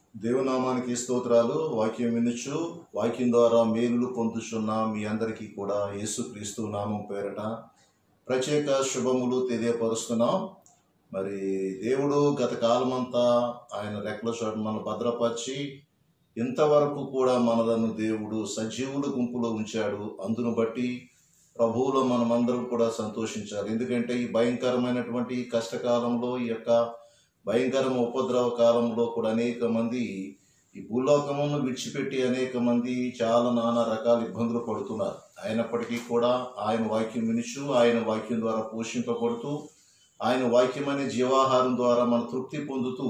దేవునామానికి స్తోత్రాలు వాక్యం వినుచు వాక్యం ద్వారా మేలులు పొందుచున్న మీ అందరికీ కూడా యేసుక్రీస్తు నామం పేరట ప్రత్యేక శుభములు తెలియపరుస్తున్నాం మరి దేవుడు గత కాలమంతా ఆయన రెక్కల చోట మనం భద్రపరిచి ఇంతవరకు కూడా మనలను దేవుడు సజీవుల గుంపులో ఉంచాడు అందును బట్టి ప్రభువులో మనమందరం కూడా సంతోషించాలి ఎందుకంటే ఈ భయంకరమైనటువంటి ఈ కష్టకాలంలో ఈ యొక్క భయంకరమ ఉపద్రవ కాలంలో కూడా అనేక మంది ఈ భూలోకమును విడిచిపెట్టి అనేక మంది చాలా నానా రకాల ఇబ్బందులు పడుతున్నారు అయినప్పటికీ కూడా ఆయన వాక్యం వినుచు ఆయన వాక్యం ద్వారా పోషింపబడుతూ ఆయన వాక్యం అనే జీవాహారం ద్వారా మన తృప్తి పొందుతూ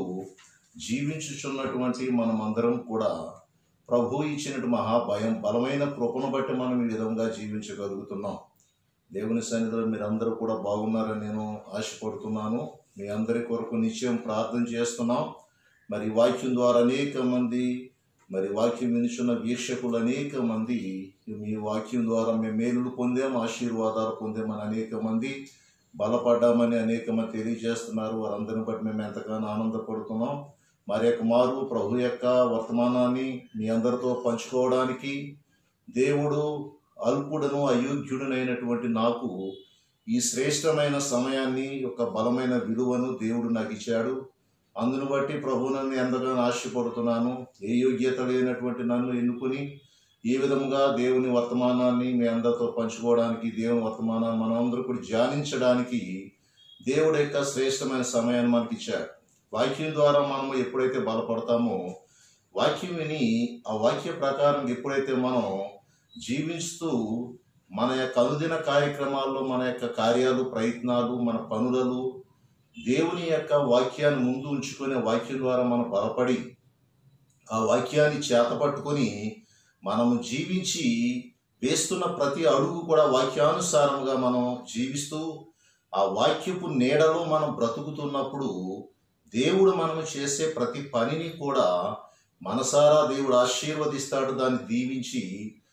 జీవించుచున్నటువంటి మనమందరం కూడా ప్రభు ఇచ్చినట్టు మహాభయం బలమైన కృపను బట్టి మనం ఈ విధంగా జీవించగలుగుతున్నాం దేవుని సన్నిధిలో మీరందరూ కూడా బాగున్నారని నేను ఆశపడుతున్నాను మీ అందరి కొరకు నిత్యం ప్రార్థన చేస్తున్నాం మరి వాక్యం ద్వారా అనేక మంది మరి వాక్యం వినుచున్న వీక్షకులు అనేక మంది మీ వాక్యం ద్వారా మేము మేలులు పొందాం ఆశీర్వాదాలు పొందామని అనేక మంది బలపడ్డామని అనేక మంది తెలియజేస్తున్నారు వారందరిని బట్టి మేము ఎంతగానో ఆనందపడుతున్నాం మరి యొక్క మారు ప్రభు యొక్క వర్తమానాన్ని మీ అందరితో పంచుకోవడానికి దేవుడు అల్పుడను అయోగ్యుడనైనటువంటి నాకు ఈ శ్రేష్టమైన సమయాన్ని ఒక బలమైన విలువను దేవుడు నాకు ఇచ్చాడు అందును బట్టి ప్రభు నన్ను ఎంతగానో ఆశపడుతున్నాను ఏ యోగ్యత లేనటువంటి నన్ను ఎన్నుకుని ఈ విధముగా దేవుని వర్తమానాన్ని మీ అందరితో పంచుకోవడానికి దేవుని వర్తమానాన్ని మనందరూ కూడా ధ్యానించడానికి దేవుడు యొక్క శ్రేష్టమైన సమయాన్ని మనకి ఇచ్చాడు వాక్యం ద్వారా మనము ఎప్పుడైతే బలపడతామో వాక్యం విని ఆ వాక్య ప్రకారం ఎప్పుడైతే మనం జీవిస్తూ మన యొక్క అనుదిన కార్యక్రమాల్లో మన యొక్క కార్యాలు ప్రయత్నాలు మన పనులలో దేవుని యొక్క వాక్యాన్ని ముందు ఉంచుకునే వాక్యం ద్వారా మనం బలపడి ఆ వాక్యాన్ని చేతపట్టుకొని మనము జీవించి వేస్తున్న ప్రతి అడుగు కూడా వాక్యానుసారంగా మనం జీవిస్తూ ఆ వాక్యపు నీడలో మనం బ్రతుకుతున్నప్పుడు దేవుడు మనము చేసే ప్రతి పనిని కూడా మనసారా దేవుడు ఆశీర్వదిస్తాడు దాన్ని దీవించి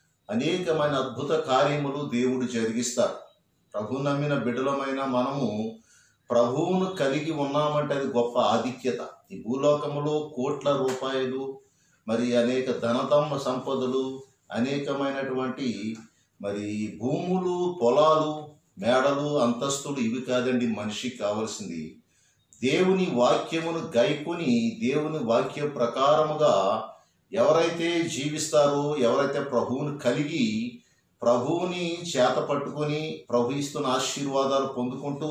అనేకమైన అద్భుత కార్యములు దేవుడు జరిగిస్తాడు ప్రభు నమ్మిన బిడ్డలమైన మనము ప్రభువును కలిగి ఉన్నామంటే అది గొప్ప ఆధిక్యత ఈ భూలోకములో కోట్ల రూపాయలు మరి అనేక ధనతమ్మ సంపదలు అనేకమైనటువంటి మరి భూములు పొలాలు మేడలు అంతస్తులు ఇవి కాదండి మనిషికి కావలసింది దేవుని వాక్యమును గైకొని దేవుని వాక్య ప్రకారముగా ఎవరైతే జీవిస్తారో ఎవరైతే ప్రభువుని కలిగి ప్రభువుని చేత పట్టుకొని ప్రభు ఇస్తున్న ఆశీర్వాదాలు పొందుకుంటూ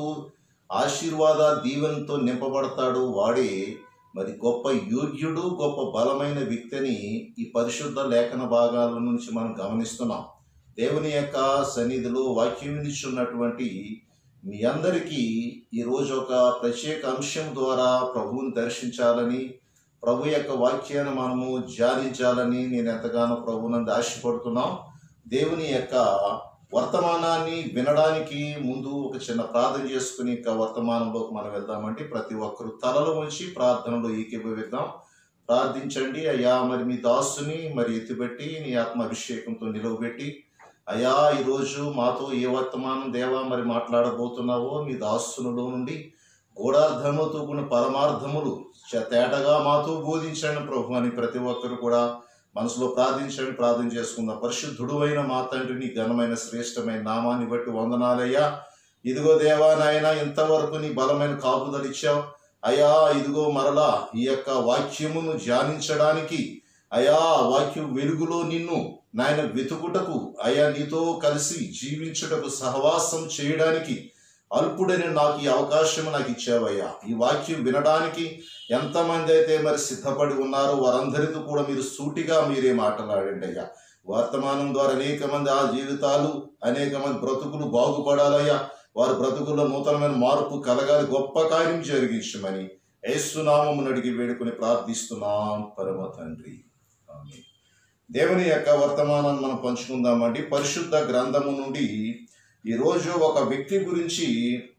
ఆశీర్వాద దీవెనతో నింపబడతాడు వాడే మరి గొప్ప యోగ్యుడు గొప్ప బలమైన వ్యక్తిని ఈ పరిశుద్ధ లేఖన భాగాల నుంచి మనం గమనిస్తున్నాం దేవుని యొక్క సన్నిధిలో వాక్యం వినిచున్నటువంటి మీ అందరికీ ఈరోజు ఒక ప్రత్యేక అంశం ద్వారా ప్రభువుని దర్శించాలని ప్రభు యొక్క వాక్యాన్ని మనము ధ్యానించాలని నేను ఎంతగానో ప్రభునందు ఆశపడుతున్నాం దేవుని యొక్క వర్తమానాన్ని వినడానికి ముందు ఒక చిన్న ప్రార్థన చేసుకుని ఇంకా వర్తమానంలోకి మనం వెళ్దామంటే ప్రతి ఒక్కరు తలలు ఉంచి ప్రార్థనలో ఏకీభవిద్దాం ప్రార్థించండి అయ్యా మరి మీ దాసుని మరి ఎత్తిపెట్టి నీ ఆత్మ అభిషేకంతో నిలవబెట్టి అయ్యా ఈరోజు మాతో ఏ వర్తమానం దేవా మరి మాట్లాడబోతున్నావో మీ దాసునులో నుండి గూఢార్థముతో కూడిన పరమార్థములు చ- తేటగా మాతో బోధించండి ప్రభు అని ప్రతి ఒక్కరు కూడా మనసులో ప్రార్థించండి ప్రార్థన చేసుకుందాం పరిశుద్ధుడు అయిన మా తండ్రిని ఘనమైన శ్రేష్టమైన నామాన్ని బట్టి వందనాలయ్యా ఇదిగో దేవా నాయన ఇంతవరకు నీ బలమైన కాపుదలు ఇచ్చావు అయ్యా ఇదిగో మరలా ఈ యొక్క వాక్యమును ధ్యానించడానికి అయా ఆ వాక్యం వెలుగులో నిన్ను నాయన వెతుకుటకు అయా నీతో కలిసి జీవించుటకు సహవాసం చేయడానికి అల్పుడని నాకు ఈ అవకాశం నాకు ఇచ్చావయ్యా ఈ వాక్యం వినడానికి ఎంతమంది అయితే మరి సిద్ధపడి ఉన్నారో వారందరితో కూడా మీరు సూటిగా మీరే మాట్లాడండి అయ్యా వర్తమానం ద్వారా అనేక మంది ఆ జీవితాలు అనేక మంది బ్రతుకులు బాగుపడాలయ్యా వారి బ్రతుకుల్లో నూతనమైన మార్పు కలగాలి గొప్ప కార్యం జరిగించమని యేసునామమును అడిగి వేడుకొని ప్రార్థిస్తున్నాం పరమ తండ్రి ఆమేన్. దేవుని యొక్క వర్తమానాన్ని మనం పంచుకుందామండి పరిశుద్ధ గ్రంథము నుండి ఈరోజు ఒక వ్యక్తి గురించి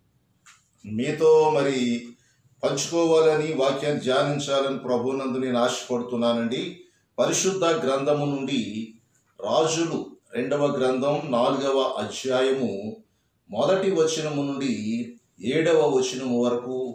మీతో మరి పంచుకోవాలని వాక్యాన్ని ధ్యానించాలని ప్రభునందు నేను ఆశపడుతున్నానండి పరిశుద్ధ గ్రంథము నుండి రాజులు రెండవ గ్రంథం నాలుగవ అధ్యాయము మొదటి వచనము నుండి ఏడవ వచనము వరకు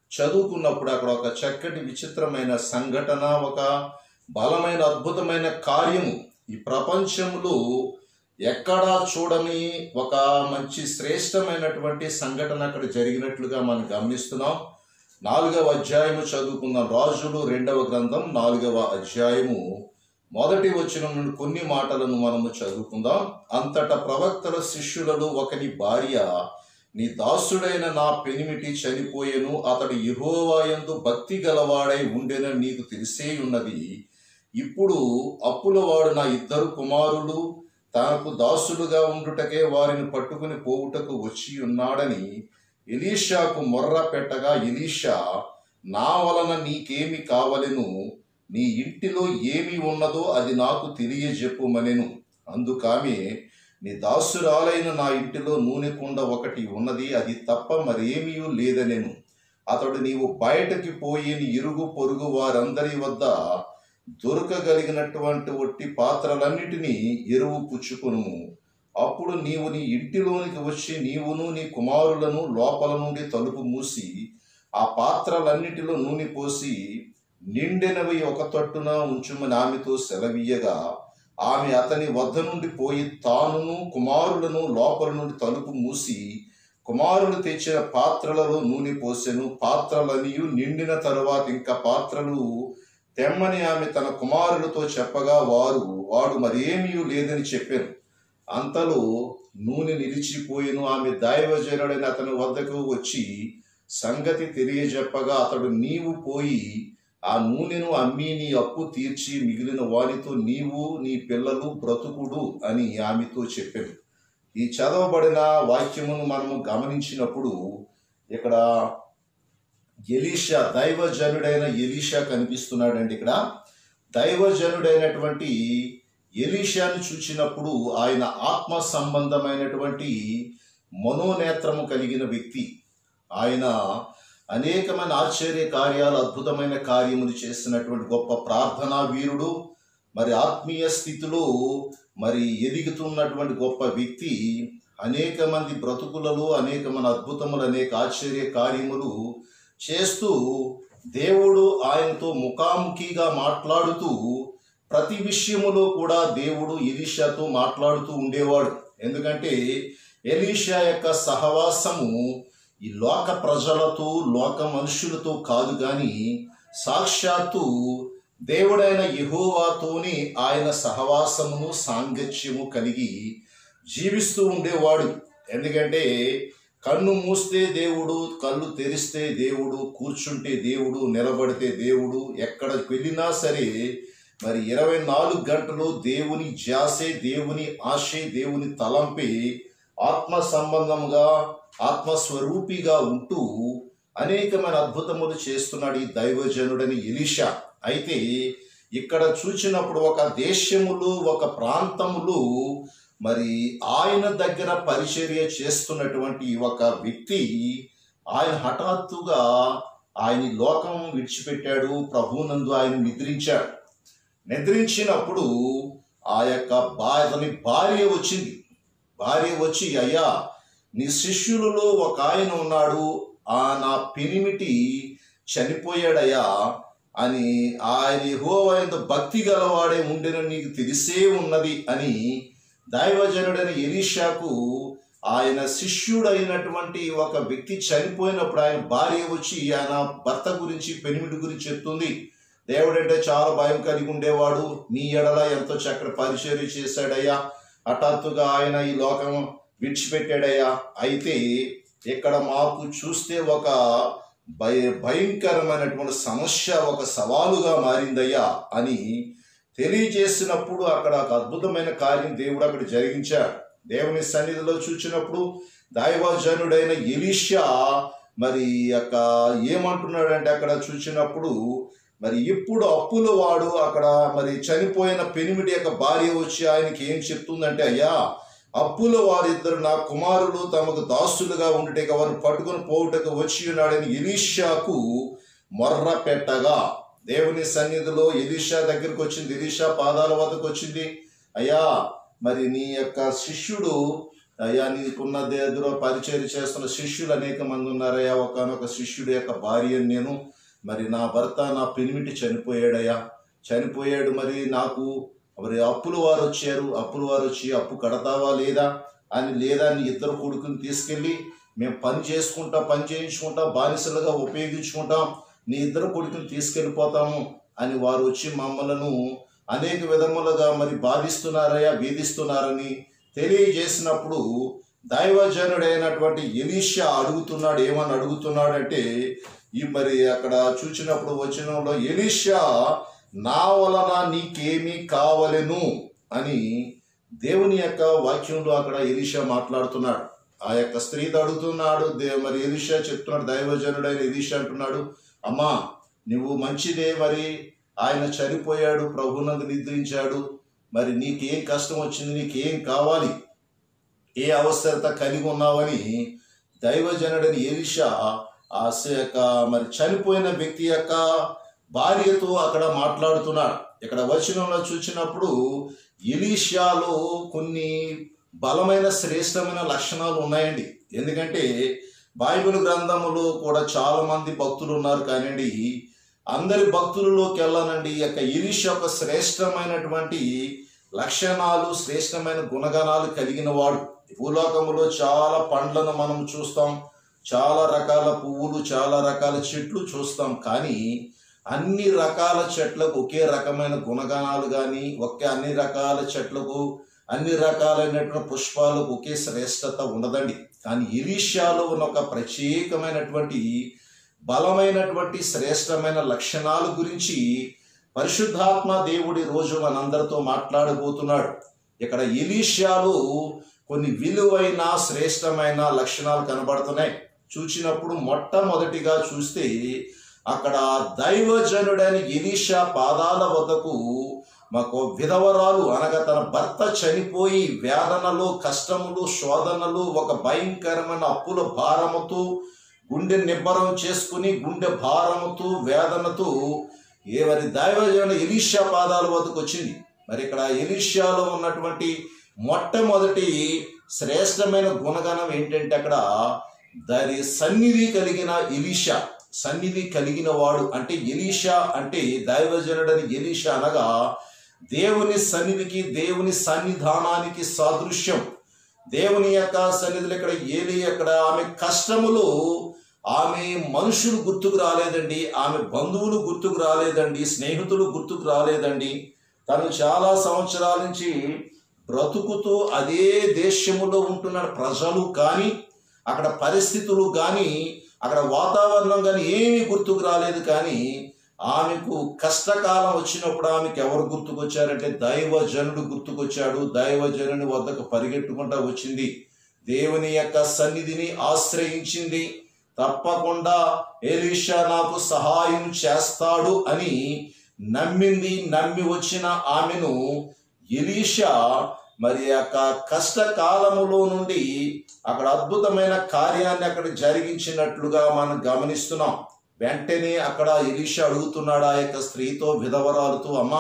చదువుకున్నప్పుడు అక్కడ ఒక చక్కటి విచిత్రమైన సంఘటన ఒక బలమైన అద్భుతమైన కార్యము ఈ ప్రపంచంలో ఎక్కడా చూడని ఒక మంచి శ్రేష్టమైనటువంటి సంఘటన అక్కడ జరిగినట్లుగా మనం గమనిస్తున్నాం నాలుగవ అధ్యాయము చదువుకుందాం రాజులు రెండవ గ్రంథం నాలుగవ అధ్యాయము మొదటి వచ్చిన నుండి కొన్ని మాటలను మనము చదువుకుందాం అంతటా ప్రవక్తల శిష్యులలో ఒకని భార్య నీ దాసుడైన నా పెనిమిటి చనిపోయెను అతడు యెహోవాయందు భక్తి గలవాడై ఉండెనని నీకు తెలిసే ఉన్నది ఇప్పుడు అప్పులవాడు నా ఇద్దరు కుమారులు తనకు దాసులుగా ఉండుటకే వారిని పట్టుకుని పోవుటకు వచ్చి ఉన్నాడని ఎలీషాకు మొర్ర పెట్టగా ఎలీషా నా వలన నీకేమి కావలెను నీ ఇంటిలో ఏమి ఉన్నదో అది నాకు తెలియజెప్పుమనెను అందుకామె నీ దాసురాలైన నా ఇంటిలో నూనె కుండ ఒకటి ఉన్నది అది తప్ప మరేమీ లేదనెను అతడు నీవు బయటకి పోయి నీ ఇరుగు పొరుగు వారందరి వద్ద దొరకగలిగినటువంటి ఒట్టి పాత్రలన్నిటినీ ఎరువు పుచ్చుకొను అప్పుడు నీవు నీ ఇంటిలోనికి వచ్చి నీవును నీ కుమారులను లోపల నుండి తలుపు మూసి ఆ పాత్రలన్నిటిలో నూనె పోసి నిండినవి ఒక తట్టున ఉంచుమని ఆమెతో సెలవీయగా ఆమె అతని వద్ద నుండి పోయి తానును కుమారులను లోపల నుండి తలుపు మూసి కుమారులు తెచ్చిన పాత్రలలో నూనె పోసెను పాత్రలనియు నిండిన తరువాత ఇంకా పాత్రలు తెమ్మని ఆమె తన కుమారులతో చెప్పగా వారు వాడు మరేమీ లేదని చెప్పాను అంతలో నూనె నిలిచిపోయిను ఆమె దైవజనుడైన అతని వద్దకు వచ్చి సంగతి తెలియజెప్పగా అతడు నీవు పోయి ఆ నూనెను అమ్మి నీ అప్పు తీర్చి మిగిలిన వానితో నీవు నీ పిల్లలు బ్రతుకుడు అని ఆమెతో చెప్పాను ఈ చదవబడిన వాక్యమును మనము గమనించినప్పుడు ఇక్కడ ఎలీషా దైవజనుడైన ఎలీషా కనిపిస్తున్నాడండి ఇక్కడ దైవజనుడైనటువంటి ఎలీషాను చూచినప్పుడు ఆయన ఆత్మ సంబంధమైనటువంటి మనోనేత్రము కలిగిన వ్యక్తి ఆయన అనేకమైన ఆశ్చర్య కార్యాలు అద్భుతమైన కార్యములు చేసినటువంటి గొప్ప ప్రార్థనా వీరుడు మరి ఆత్మీయ స్థితిలో మరి ఎదుగుతున్నటువంటి గొప్ప వ్యక్తి అనేక మంది బ్రతుకులలో అనేకమైన అద్భుతములు అనేక ఆశ్చర్య కార్యములు చేస్తూ దేవుడు ఆయనతో ముఖాముఖిగా మాట్లాడుతూ ప్రతి విషయములో కూడా దేవుడు ఎలీషాతో మాట్లాడుతూ ఉండేవాడు ఎందుకంటే ఎలీషా యొక్క సహవాసము ఈ లోక ప్రజలతో లోక మనుషులతో కాదు కానీ సాక్షాత్తు దేవుడైన యెహోవాతోని ఆయన సహవాసమును సాంగత్యము కలిగి జీవిస్తూ ఉండేవాడు ఎందుకంటే కన్ను మూస్తే దేవుడు కళ్ళు తెరిస్తే దేవుడు కూర్చుంటే దేవుడు నిలబడితే దేవుడు ఎక్కడికి వెళ్ళినా సరే మరి ఇరవై నాలుగు గంటలు దేవుని జాసే దేవుని ఆశే దేవుని తలంపే ఆత్మ సంబంధముగా ఆత్మస్వరూపిగా ఉంటూ అనేకమైన అద్భుతములు చేస్తున్నాడు ఈ దైవజనుడని ఎలీషా అయితే ఇక్కడ చూచినప్పుడు ఒక దేశములు ఒక ప్రాంతములు మరి ఆయన దగ్గర పరిచర్య చేస్తున్నటువంటి ఒక వ్యక్తి ఆయన హఠాత్తుగా ఆయన ఈ లోకం విడిచిపెట్టాడు ప్రభునందు ఆయన నిద్రించాడు నిద్రించినప్పుడు ఆ యొక్క బా అతని భార్య వచ్చింది భార్య వచ్చి అయ్యా నీ శిష్యులలో ఒక ఆయన ఉన్నాడు ఆ నా పెనిమిటి చనిపోయాడయ్యా అని ఆయన యెహోవాయంత భక్తి గలవాడే ఉండెనని నీకు తెలిసే ఉన్నది అని దైవజనుడైన ఎలీషాకు ఆయన శిష్యుడైనటువంటి ఒక వ్యక్తి చనిపోయినప్పుడు ఆయన భార్య వచ్చి ఆయన భర్త గురించి పెనిమిటి గురించి చెప్తుంది దేవుడంటే చాలా భయం కలిగి ఉండేవాడు నీ ఎడల ఎంతో చక్కటి పరిచర్య చేశాడయ్యా హఠాత్తుగా ఆయన ఈ లోకం విడిచిపెట్టాడయ్యా అయితే ఇక్కడ మాకు చూస్తే ఒక భయ భయంకరమైనటువంటి సమస్య ఒక సవాలుగా మారిందయ్యా అని తెలియజేసినప్పుడు అక్కడ ఒక అద్భుతమైన కార్యం దేవుడు అక్కడ జరిగించాడు దేవుని సన్నిధిలో చూచినప్పుడు దైవజనుడైన ఎలీషా మరి యొక్క ఏమంటున్నాడంటే అక్కడ చూసినప్పుడు మరి ఇప్పుడు అప్పుల వాడు అక్కడ మరి చనిపోయిన పెనిమిడి యొక్క భార్య వచ్చి ఆయనకి ఏం చెప్తుందంటే అయ్యా అప్పుల వారిద్దరు నా కుమారులు తమకు దాసులుగా ఉండుటకు వారిని పట్టుకుని పోవుటకు వచ్చి ఉన్నాడని ఎలీషాకు మొర్ర పెట్టగా దేవుని సన్నిధిలో ఎలీషా దగ్గరికి వచ్చింది ఎలీషా పాదాల వద్దకు వచ్చింది అయ్యా మరి నీ యొక్క శిష్యుడు అయ్యా నీకున్న దగ్గర పరిచయం చేస్తున్న శిష్యులు అనేక మంది ఉన్నారయ్యా ఒకనొక శిష్యుడి యొక్క భార్యను నేను మరి నా భర్త నా పెనిమిటి చనిపోయాడయ్యా చనిపోయాడు మరి నాకు మరి అప్పులు వారు వచ్చారు అప్పులు వారు వచ్చి అప్పు కడతావా లేదా అని లేదా నీ ఇద్దరు కొడుకుని తీసుకెళ్ళి మేము పని చేసుకుంటాం పని చేయించుకుంటాం బానిసలుగా ఉపయోగించుకుంటాం నీ ఇద్దరు కొడుకుని తీసుకెళ్ళిపోతాము అని వారు వచ్చి మమ్మలను అనేక విధములుగా మరి బాధిస్తున్నారయ్యా వేధిస్తున్నారని తెలియజేసినప్పుడు దైవజనుడైనటువంటి ఎలీషా అడుగుతున్నాడు ఏమని అడుగుతున్నాడంటే ఈ మరి అక్కడ చూచినప్పుడు వచనంలో ఎలీషా నా వలన నీకేమీ కావలెను అని దేవుని యొక్క వాక్యంలో అక్కడ ఎలీషా మాట్లాడుతున్నాడు ఆ యొక్క స్త్రీతో అడుగుతున్నాడు దే మరి ఎలీషా చెప్తున్నాడు దైవజనుడైన ఎలీషా అంటున్నాడు అమ్మా నువ్వు మంచిదే మరి ఆయన చనిపోయాడు ప్రభునందు నిద్రించాడు మరి నీకేం కష్టం వచ్చింది నీకేం కావాలి ఏ అవసరత కలిగి ఉన్నావని దైవజనుడని ఎలిషా ఆ స- యొక్క మరి చనిపోయిన వ్యక్తి యొక్క భార్యతో అక్కడ మాట్లాడుతున్నాడు ఇక్కడ వచనంలో చూసినప్పుడు ఎలీషాలో కొన్ని బలమైన శ్రేష్టమైన లక్షణాలు ఉన్నాయండి ఎందుకంటే బైబిల్ గ్రంథములో కూడా చాలా మంది భక్తులు ఉన్నారు కానివ్వండి అందరి భక్తులలోకి వెళ్ళానండి ఈ యొక్క ఇరిష్ యొక్క శ్రేష్టమైనటువంటి లక్షణాలు శ్రేష్టమైన గుణగణాలు కలిగిన వాడు భూలోకములో చాలా పండ్లను మనం చూస్తాం చాలా రకాల పువ్వులు చాలా రకాల చెట్లు చూస్తాం కానీ అన్ని రకాల చెట్లకు ఒకే రకమైన గుణగణాలు కానీ ఒకే అన్ని రకాల చెట్లకు అన్ని రకాలైనటువంటి పుష్పాలకు ఒకే శ్రేష్టత ఉండదండి కానీ ఇలీషాలో ఉన్న ఒక ప్రత్యేకమైనటువంటి బలమైనటువంటి శ్రేష్టమైన లక్షణాల గురించి పరిశుద్ధాత్మ దేవుడి రోజు మనందరితో మాట్లాడబోతున్నాడు ఇక్కడ ఎలీషాలో కొన్ని విలువైన శ్రేష్టమైన లక్షణాలు కనబడుతున్నాయి చూచినప్పుడు మొట్టమొదటిగా చూస్తే అక్కడ దైవజనుడని ఎలీషా పాదాల వద్దకు మాకు విధవరాలు అనగా తన భర్త చనిపోయి వేదనలు కష్టములు శోధనలు ఒక భయంకరమైన అప్పుల భారముతో గుండె నిబ్బరం చేసుకుని గుండె భారముతో వేదనతో ఎవరి దైవజన ఎలీషా పాదాల వద్దకు వచ్చింది మరి ఇక్కడ ఎలీషాలో ఉన్నటువంటి మొట్టమొదటి శ్రేష్టమైన గుణగణం ఏంటంటే అక్కడ దాని సన్నిధి కలిగిన ఎలీషా సన్నిధి కలిగిన వాడు అంటే ఎలీషా అంటే దైవజనుడని ఎలీషా అనగా దేవుని సన్నిధికి దేవుని సన్నిధానానికి సాదృశ్యం దేవుని యొక్క సన్నిధిలో ఇక్కడ ఏలి అక్కడ ఆమె కష్టములు ఆమె మనుషులు గుర్తుకు రాలేదండి ఆమె బంధువులు గుర్తుకు రాలేదండి స్నేహితులు గుర్తుకు రాలేదండి తను చాలా సంవత్సరాల నుంచి బ్రతుకుతూ అదే దేశములో ఉంటున్న ప్రజలు కానీ అక్కడ పరిస్థితులు కానీ అక్కడ వాతావరణం కానీ ఏమీ గుర్తుకు రాలేదు కానీ ఆమెకు కష్టకాలం వచ్చినప్పుడు ఆమెకు ఎవరు గుర్తుకొచ్చారంటే దైవజనుడు గుర్తుకొచ్చాడు దైవజనుని వద్దకు పరిగెట్టుకుంటా వచ్చింది దేవుని యొక్క సన్నిధిని ఆశ్రయించింది తప్పకుండా ఎలీషా నాకు సహాయం చేస్తాడు అని నమ్మింది నమ్మి వచ్చిన ఆమెను ఎలీషా మరి యొక్క కష్టకాలములో నుండి అక్కడ అద్భుతమైన కార్యాన్ని అక్కడ జరిగించినట్లుగా మనం గమనిస్తున్నాం వెంటనే అక్కడ ఎలీషా అడుగుతున్నాడు ఆ యొక్క స్త్రీతో విధవరాలతో అమ్మా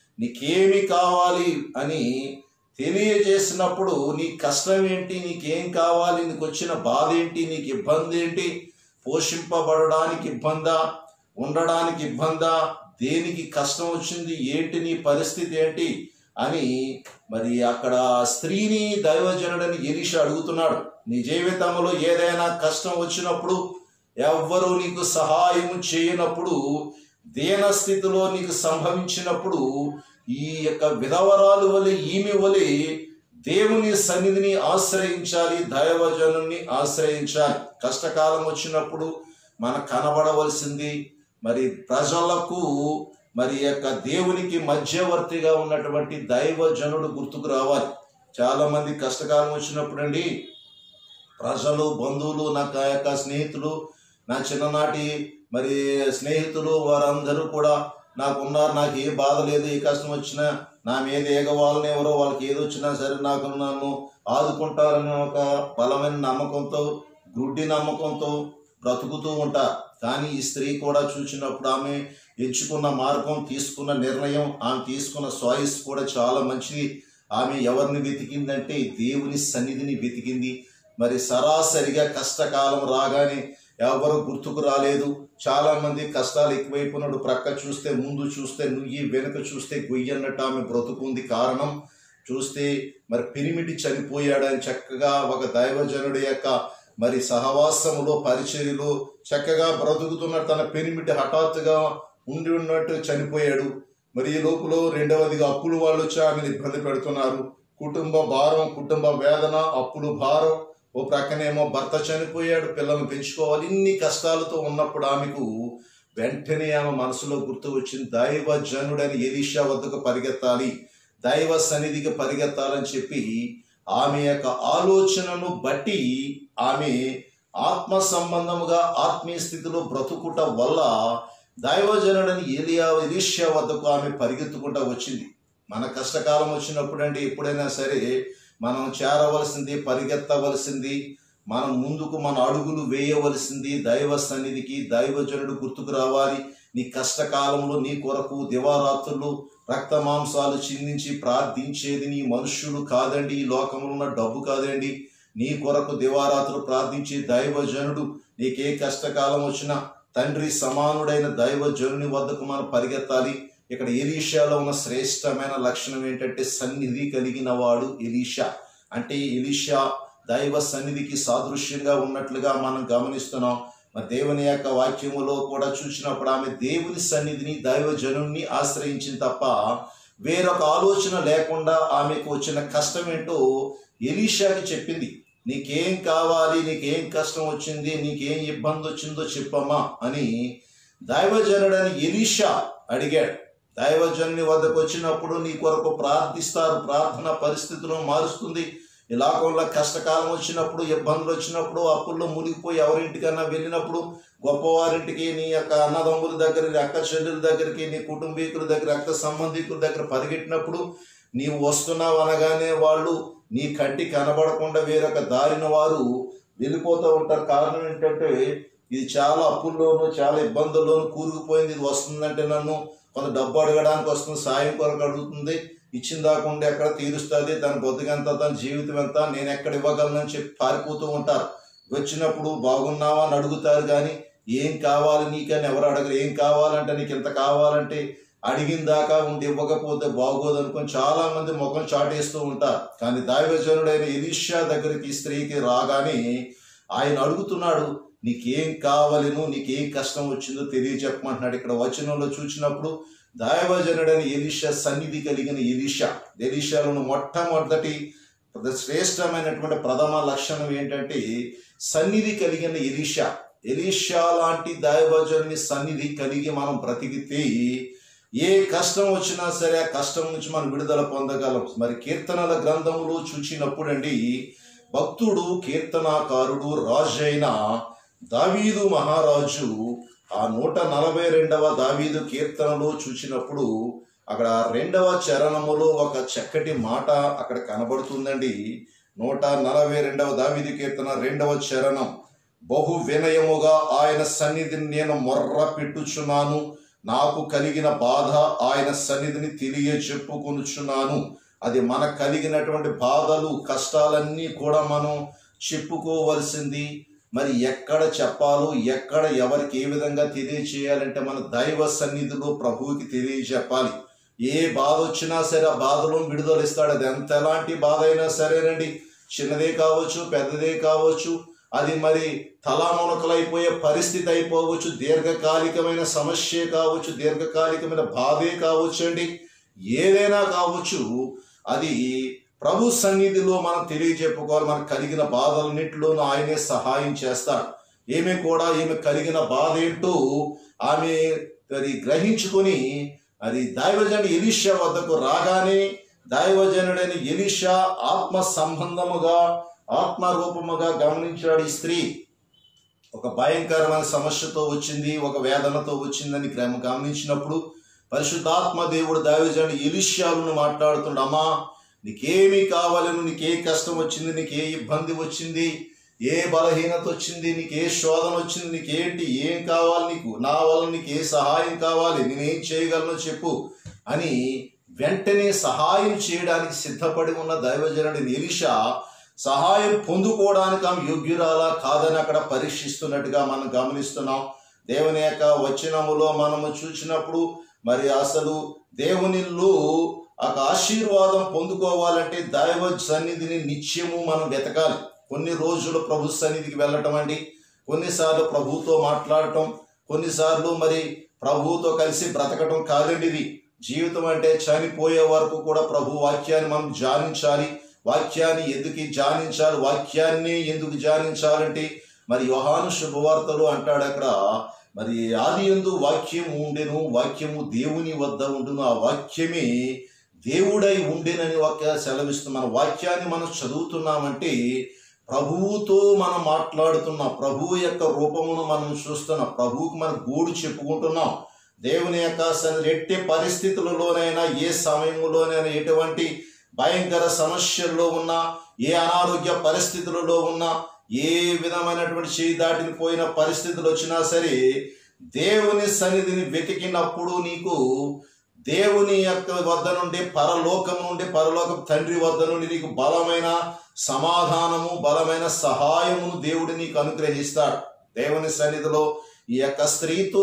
నీకేమి కావాలి అని తెలియజేసినప్పుడు నీ కష్టం ఏంటి నీకేం కావాలి నీకు వచ్చిన బాధ ఏంటి నీకు ఇబ్బంది ఏంటి పోషింపబడడానికి ఇబ్బందా ఉండడానికి ఇబ్బందా దేనికి కష్టం వచ్చింది ఏంటి నీ పరిస్థితి ఏంటి అని మరి అక్కడ స్త్రీని దైవజనుడని ఎలీష అడుగుతున్నాడు నీ జీవితంలో ఏదైనా కష్టం వచ్చినప్పుడు ఎవ్వరూ నీకు సహాయం చేయనప్పుడు దీన స్థితిలో నీకు సంభవించినప్పుడు ఈ యొక్క విధవరాలు వలె ఈమె వలె దేవుని సన్నిధిని ఆశ్రయించాలి దైవజనుని ఆశ్రయించాలి కష్టకాలం వచ్చినప్పుడు మన కనబడవలసింది మరి ప్రజలకు మరి యొక్క దేవునికి మధ్యవర్తిగా ఉన్నటువంటి దైవజనుడు గుర్తుకు రావాలి చాలా మంది కష్టకాలం వచ్చినప్పుడు అండి ప్రజలు బంధువులు నా యొక్క స్నేహితులు నా చిన్ననాటి మరి స్నేహితులు వారందరూ కూడా నాకు ఉన్నారు నాకు ఏ బాధ లేదు ఏ కష్టం వచ్చినా నా మీద ఏగవాళ్ళని ఎవరో వాళ్ళకి ఏది వచ్చినా సరే నాకు నన్ను ఆదుకుంటారనే ఒక బలమైన నమ్మకంతో గుడ్డి నమ్మకంతో బ్రతుకుతూ ఉంటారు కానీ ఈ స్త్రీ కూడా చూసినప్పుడు ఆమె ఎంచుకున్న మార్గం తీసుకున్న నిర్ణయం ఆమె తీసుకున్న చాయిస్ కూడా చాలా మంచిది ఆమె ఎవరిని వెతికిందంటే దేవుని సన్నిధిని వెతికింది మరి సరాసరిగా కష్టకాలం రాగానే ఎవరు గుర్తుకు రాలేదు చాలా మంది కష్టాలు ఎక్కువైపోయినప్పుడు ప్రక్క చూస్తే ముందు చూస్తే నుయ్యి వెనుక చూస్తే గొయ్యన్నట్టు ఆమె బ్రతుకుంది కారణం చూస్తే మరి పిరిమిటి చనిపోయాడని చక్కగా ఒక దైవజనుడి యొక్క మరి సహవాసములో పరిచర్యలో చక్కగా బ్రతుకుతున్న తన పెనిమిటి హఠాత్తుగా ఉండి ఉన్నట్టు చనిపోయాడు మరి ఈ లోపల రెండవదిగా అప్పులు వాళ్ళు వచ్చి ఆమెను ఇబ్బంది పెడుతున్నారు కుటుంబ భారం కుటుంబ వేదన అప్పులు భారం ఓ ప్రక్కనేమో భర్త చనిపోయాడు పిల్లల్ని పెంచుకోవాలి ఇన్ని కష్టాలతో ఉన్నప్పుడు ఆమెకు వెంటనే ఆమె మనసులో గుర్తు వచ్చింది దైవ జనుడని ఎలీషా వద్దకు పరిగెత్తాలి దైవ సన్నిధికి పరిగెత్తాలని చెప్పి ఆమె యొక్క ఆలోచనను బట్టి ఆమె ఆత్మ సంబంధముగా ఆత్మీయ స్థితిలో బ్రతుకుట వల్ల దైవజనుడని ఏలియా ఎలీషా వద్దకు ఆమె పరిగెత్తుకుంటా వచ్చింది మన కష్టకాలం వచ్చినప్పుడు అంటే ఎప్పుడైనా సరే మనం చేరవలసింది పరిగెత్తవలసింది మనం ముందుకు మన అడుగులు వేయవలసింది దైవ సన్నిధికి దైవజనుడు గుర్తుకు రావాలి నీ కష్టకాలంలో నీ కొరకు దివారాత్రులు రక్త మాంసాలు చిందించి ప్రార్థించేది నీ మనుష్యులు కాదండి ఈ లోకంలో ఉన్న డబ్బు కాదండి నీ కొరకు దివారాత్రులు ప్రార్థించే దైవజనుడు నీకే కష్టకాలం వచ్చినా తండ్రి సమానుడైన దైవజనుని వద్దకు మనం పరిగెత్తాలి ఇక్కడ ఎలీషాలో ఉన్న శ్రేష్టమైన లక్షణం ఏంటంటే సన్నిధి కలిగిన వాడు ఎలీషా అంటే ఎలీషా దైవ సన్నిధికి సాదృశ్యంగా ఉన్నట్లుగా మనం గమనిస్తున్నాం మరి దేవుని యొక్క వాక్యములో కూడా చూసినప్పుడు ఆమె దేవుని సన్నిధిని దైవజనుణ్ణి ఆశ్రయించింది తప్ప వేరొక ఆలోచన లేకుండా ఆమెకు వచ్చిన కష్టం ఏంటో ఎలీషాకి చెప్పింది నీకేం కావాలి నీకేం కష్టం వచ్చింది నీకేం ఇబ్బంది వచ్చిందో చెప్పమ్మా అని దైవజనుడని ఎలీషా అడిగాడు దైవజనుని వద్దకు వచ్చినప్పుడు నీ కొరకు ప్రార్థిస్తారు ప్రార్థన పరిస్థితులను మారుస్తుంది ఈ లోకంలో కష్టకాలం వచ్చినప్పుడు ఇబ్బందులు వచ్చినప్పుడు అప్పుల్లో మునిగిపోయి ఎవరింటికన్నా వెళ్ళినప్పుడు గొప్పవారింటికి నీ యొక్క అన్నదమ్ముల దగ్గర నీ అక్క చెల్లెల దగ్గరికి నీ కుటుంబీకుల దగ్గర రక్త సంబంధికుల దగ్గర పరిగెట్టినప్పుడు నీవు వస్తున్నావు అనగానే వాళ్ళు నీ కంటి కనబడకుండా వేరొక దారిన వారు వెళ్ళిపోతూ ఉంటారు కారణం ఏంటంటే ఇది చాలా అప్పుల్లోనూ చాలా ఇబ్బందుల్లోనూ కూరుకుపోయింది ఇది వస్తుందంటే నన్ను కొంత డబ్బు అడగడానికి వస్తుంది సాయం కొరకు అడుగుతుంది ఇచ్చిన దాకుండా ఎక్కడ తీరుస్తుంది తన బొద్దుగంత తన జీవితం ఎంత నేను ఎక్కడ ఇవ్వగలనని చెప్పి పారిపోతూ ఉంటారు వచ్చినప్పుడు బాగున్నావా అని అడుగుతారు కానీ ఏం కావాలి నీకని ఎవరు అడగరు ఏం కావాలంటే నీకు ఇంత కావాలంటే అడిగిన దాకా ఉండి ఇవ్వకపోతే బాగోదు అనుకొని చాలా మంది ముఖం చాటేస్తూ ఉంటారు కానీ దైవజనుడైన ఎలీషా దగ్గరికి ఈ స్త్రీకి రాగానే ఆయన అడుగుతున్నాడు నీకేం కావాలను నీకేం కష్టం వచ్చిందో తెలియజెప్పమంటున్నాడు ఇక్కడ వచనంలో చూసినప్పుడు దైవజనుడైన ఎలీషా సన్నిధి కలిగిన ఎలీషా ఎలీషాలను మొట్టమొదటి శ్రేష్టమైనటువంటి ప్రథమ లక్షణం ఏంటంటే సన్నిధి కలిగిన ఎలీషా ఎలీషా లాంటి దైవజనుని సన్నిధి కలిగి మనం బ్రతికితే ఏ కష్టం వచ్చినా సరే ఆ కష్టం నుంచి మనం విడుదల పొందగలం మరి కీర్తనల గ్రంథములు చూచినప్పుడండి భక్తుడు కీర్తనాకారుడు రాజు అయిన దావీదు మహారాజు ఆ నూట నలభై రెండవ దావీదు కీర్తనలో చూచినప్పుడు అక్కడ రెండవ చరణములో ఒక చక్కటి మాట అక్కడ కనబడుతుందండి నూట నలభై రెండవ దావీదు కీర్తన రెండవ చరణం బహు వినయముగా ఆయన సన్నిధిని నేను మొర్ర పెట్టుచున్నాను నాకు కలిగిన బాధ ఆయన సన్నిధిని తెలియ చెప్పుకొనుచున్నాను అది మనకు కలిగినటువంటి బాధలు కష్టాలన్నీ కూడా మనం చెప్పుకోవలసింది మరి ఎక్కడ చెప్పాలో ఎక్కడ ఎవరికి ఏ విధంగా తెలియచేయాలంటే మన దైవ సన్నిధిలో ప్రభువుకి తెలియచెప్పాలి ఏ బాధ వచ్చినా సరే ఆ బాధలో విడుదల ఇస్తాడు అది ఎంత ఎలాంటి బాధ అయినా సరేనండి చిన్నదే కావచ్చు పెద్దదే కావచ్చు అది మరి తలామునకలైపోయే పరిస్థితి అయిపోవచ్చు దీర్ఘకాలికమైన సమస్య కావచ్చు దీర్ఘకాలికమైన బాధే కావచ్చు అండి ఏదైనా కావచ్చు అది ప్రభు సన్నిధిలో మనం తెలియజెప్పుకోవాలి మనకు కలిగిన బాధలన్నింటిలోనూ ఆయనే సహాయం చేస్తాడు ఏమి కూడా ఈమె కలిగిన బాధ ఏంటో ఆమె అది గ్రహించుకొని అది దైవజనుడు ఎలీషా వద్దకు రాగానే దైవజనుడైన ఎలీషా ఆత్మ సంబంధముగా ఆత్మరూపముగా గమనించాడు ఈ స్త్రీ ఒక భయంకరమైన సమస్యతో వచ్చింది ఒక వేదనతో వచ్చిందని గ్రమ- గమనించినప్పుడు పరిశుద్ధాత్మ దేవుడు దైవజనుడు ఎలిష్యాలను మాట్లాడుతుండ అమ్మా నీకేమి కావాలను నీకే కష్టం వచ్చింది నీకే ఇబ్బంది వచ్చింది ఏ బలహీనత వచ్చింది నీకు ఏ శోధన వచ్చింది నీకేంటి ఏం కావాలి నీకు నా వల్ల నీకు ఏ సహాయం కావాలి నేనేం చేయగలను చెప్పు అని వెంటనే సహాయం చేయడానికి సిద్ధపడి ఉన్న దైవజనుడి ఎలీషా సహాయం పొందుకోవడానికి ఆమె యోగ్యురాలా కాదని అక్కడ పరీక్షిస్తున్నట్టుగా మనం గమనిస్తున్నాం దేవుని యొక్క వచనములో మనము చూసినప్పుడు మరి అసలు దేవునిలో ఒక ఆశీర్వాదం పొందుకోవాలంటే దైవ సన్నిధిని నిత్యము మనం వెతకాలి కొన్ని రోజులు ప్రభు సన్నిధికి వెళ్ళటం అండి కొన్నిసార్లు ప్రభుతో మాట్లాడటం కొన్నిసార్లు మరి ప్రభువుతో కలిసి బ్రతకటం కాదండి ఇది జీవితం అంటే చనిపోయే వరకు కూడా ప్రభు వాక్యాన్ని మనం ధ్యానించాలి వాక్యాన్ని ఎందుకు ధ్యానించాలి వాక్యాన్ని ఎందుకు ధ్యానించాలంటే మరి యోహాను శుభవార్తలు అంటాడు అక్కడ మరి ఆది ఎందు వాక్యము ఉండెను వాక్యము దేవుని వద్ద ఉండును ఆ వాక్యమే దేవుడై ఉండేనని వాక్య సెలవిస్తూ మన వాక్యాన్ని మనం చదువుతున్నామంటే ప్రభువుతో మనం మాట్లాడుతున్నాం ప్రభువు యొక్క రూపమును మనం చూస్తున్నాం ప్రభువుకి మన గూడు చెప్పుకుంటున్నాం దేవుని యొక్క సన్నిధి ఎట్టి పరిస్థితులలోనైనా ఏ సమయంలోనైనా ఎటువంటి భయంకర సమస్యల్లో ఉన్నా ఏ అనారోగ్య పరిస్థితులలో ఉన్నా ఏ విధమైనటువంటి చేయి దాటిని పోయిన పరిస్థితులు వచ్చినా సరే దేవుని సన్నిధిని వెతికినప్పుడు నీకు దేవుని యొక్క వద్ద నుండి పరలోకం నుండి పరలోకం తండ్రి వద్ద నుండి నీకు బలమైన సమాధానము బలమైన సహాయమును దేవుడు నీకు అనుగ్రహిస్తాడు దేవుని సన్నిధిలో ఈ యొక్క స్త్రీతో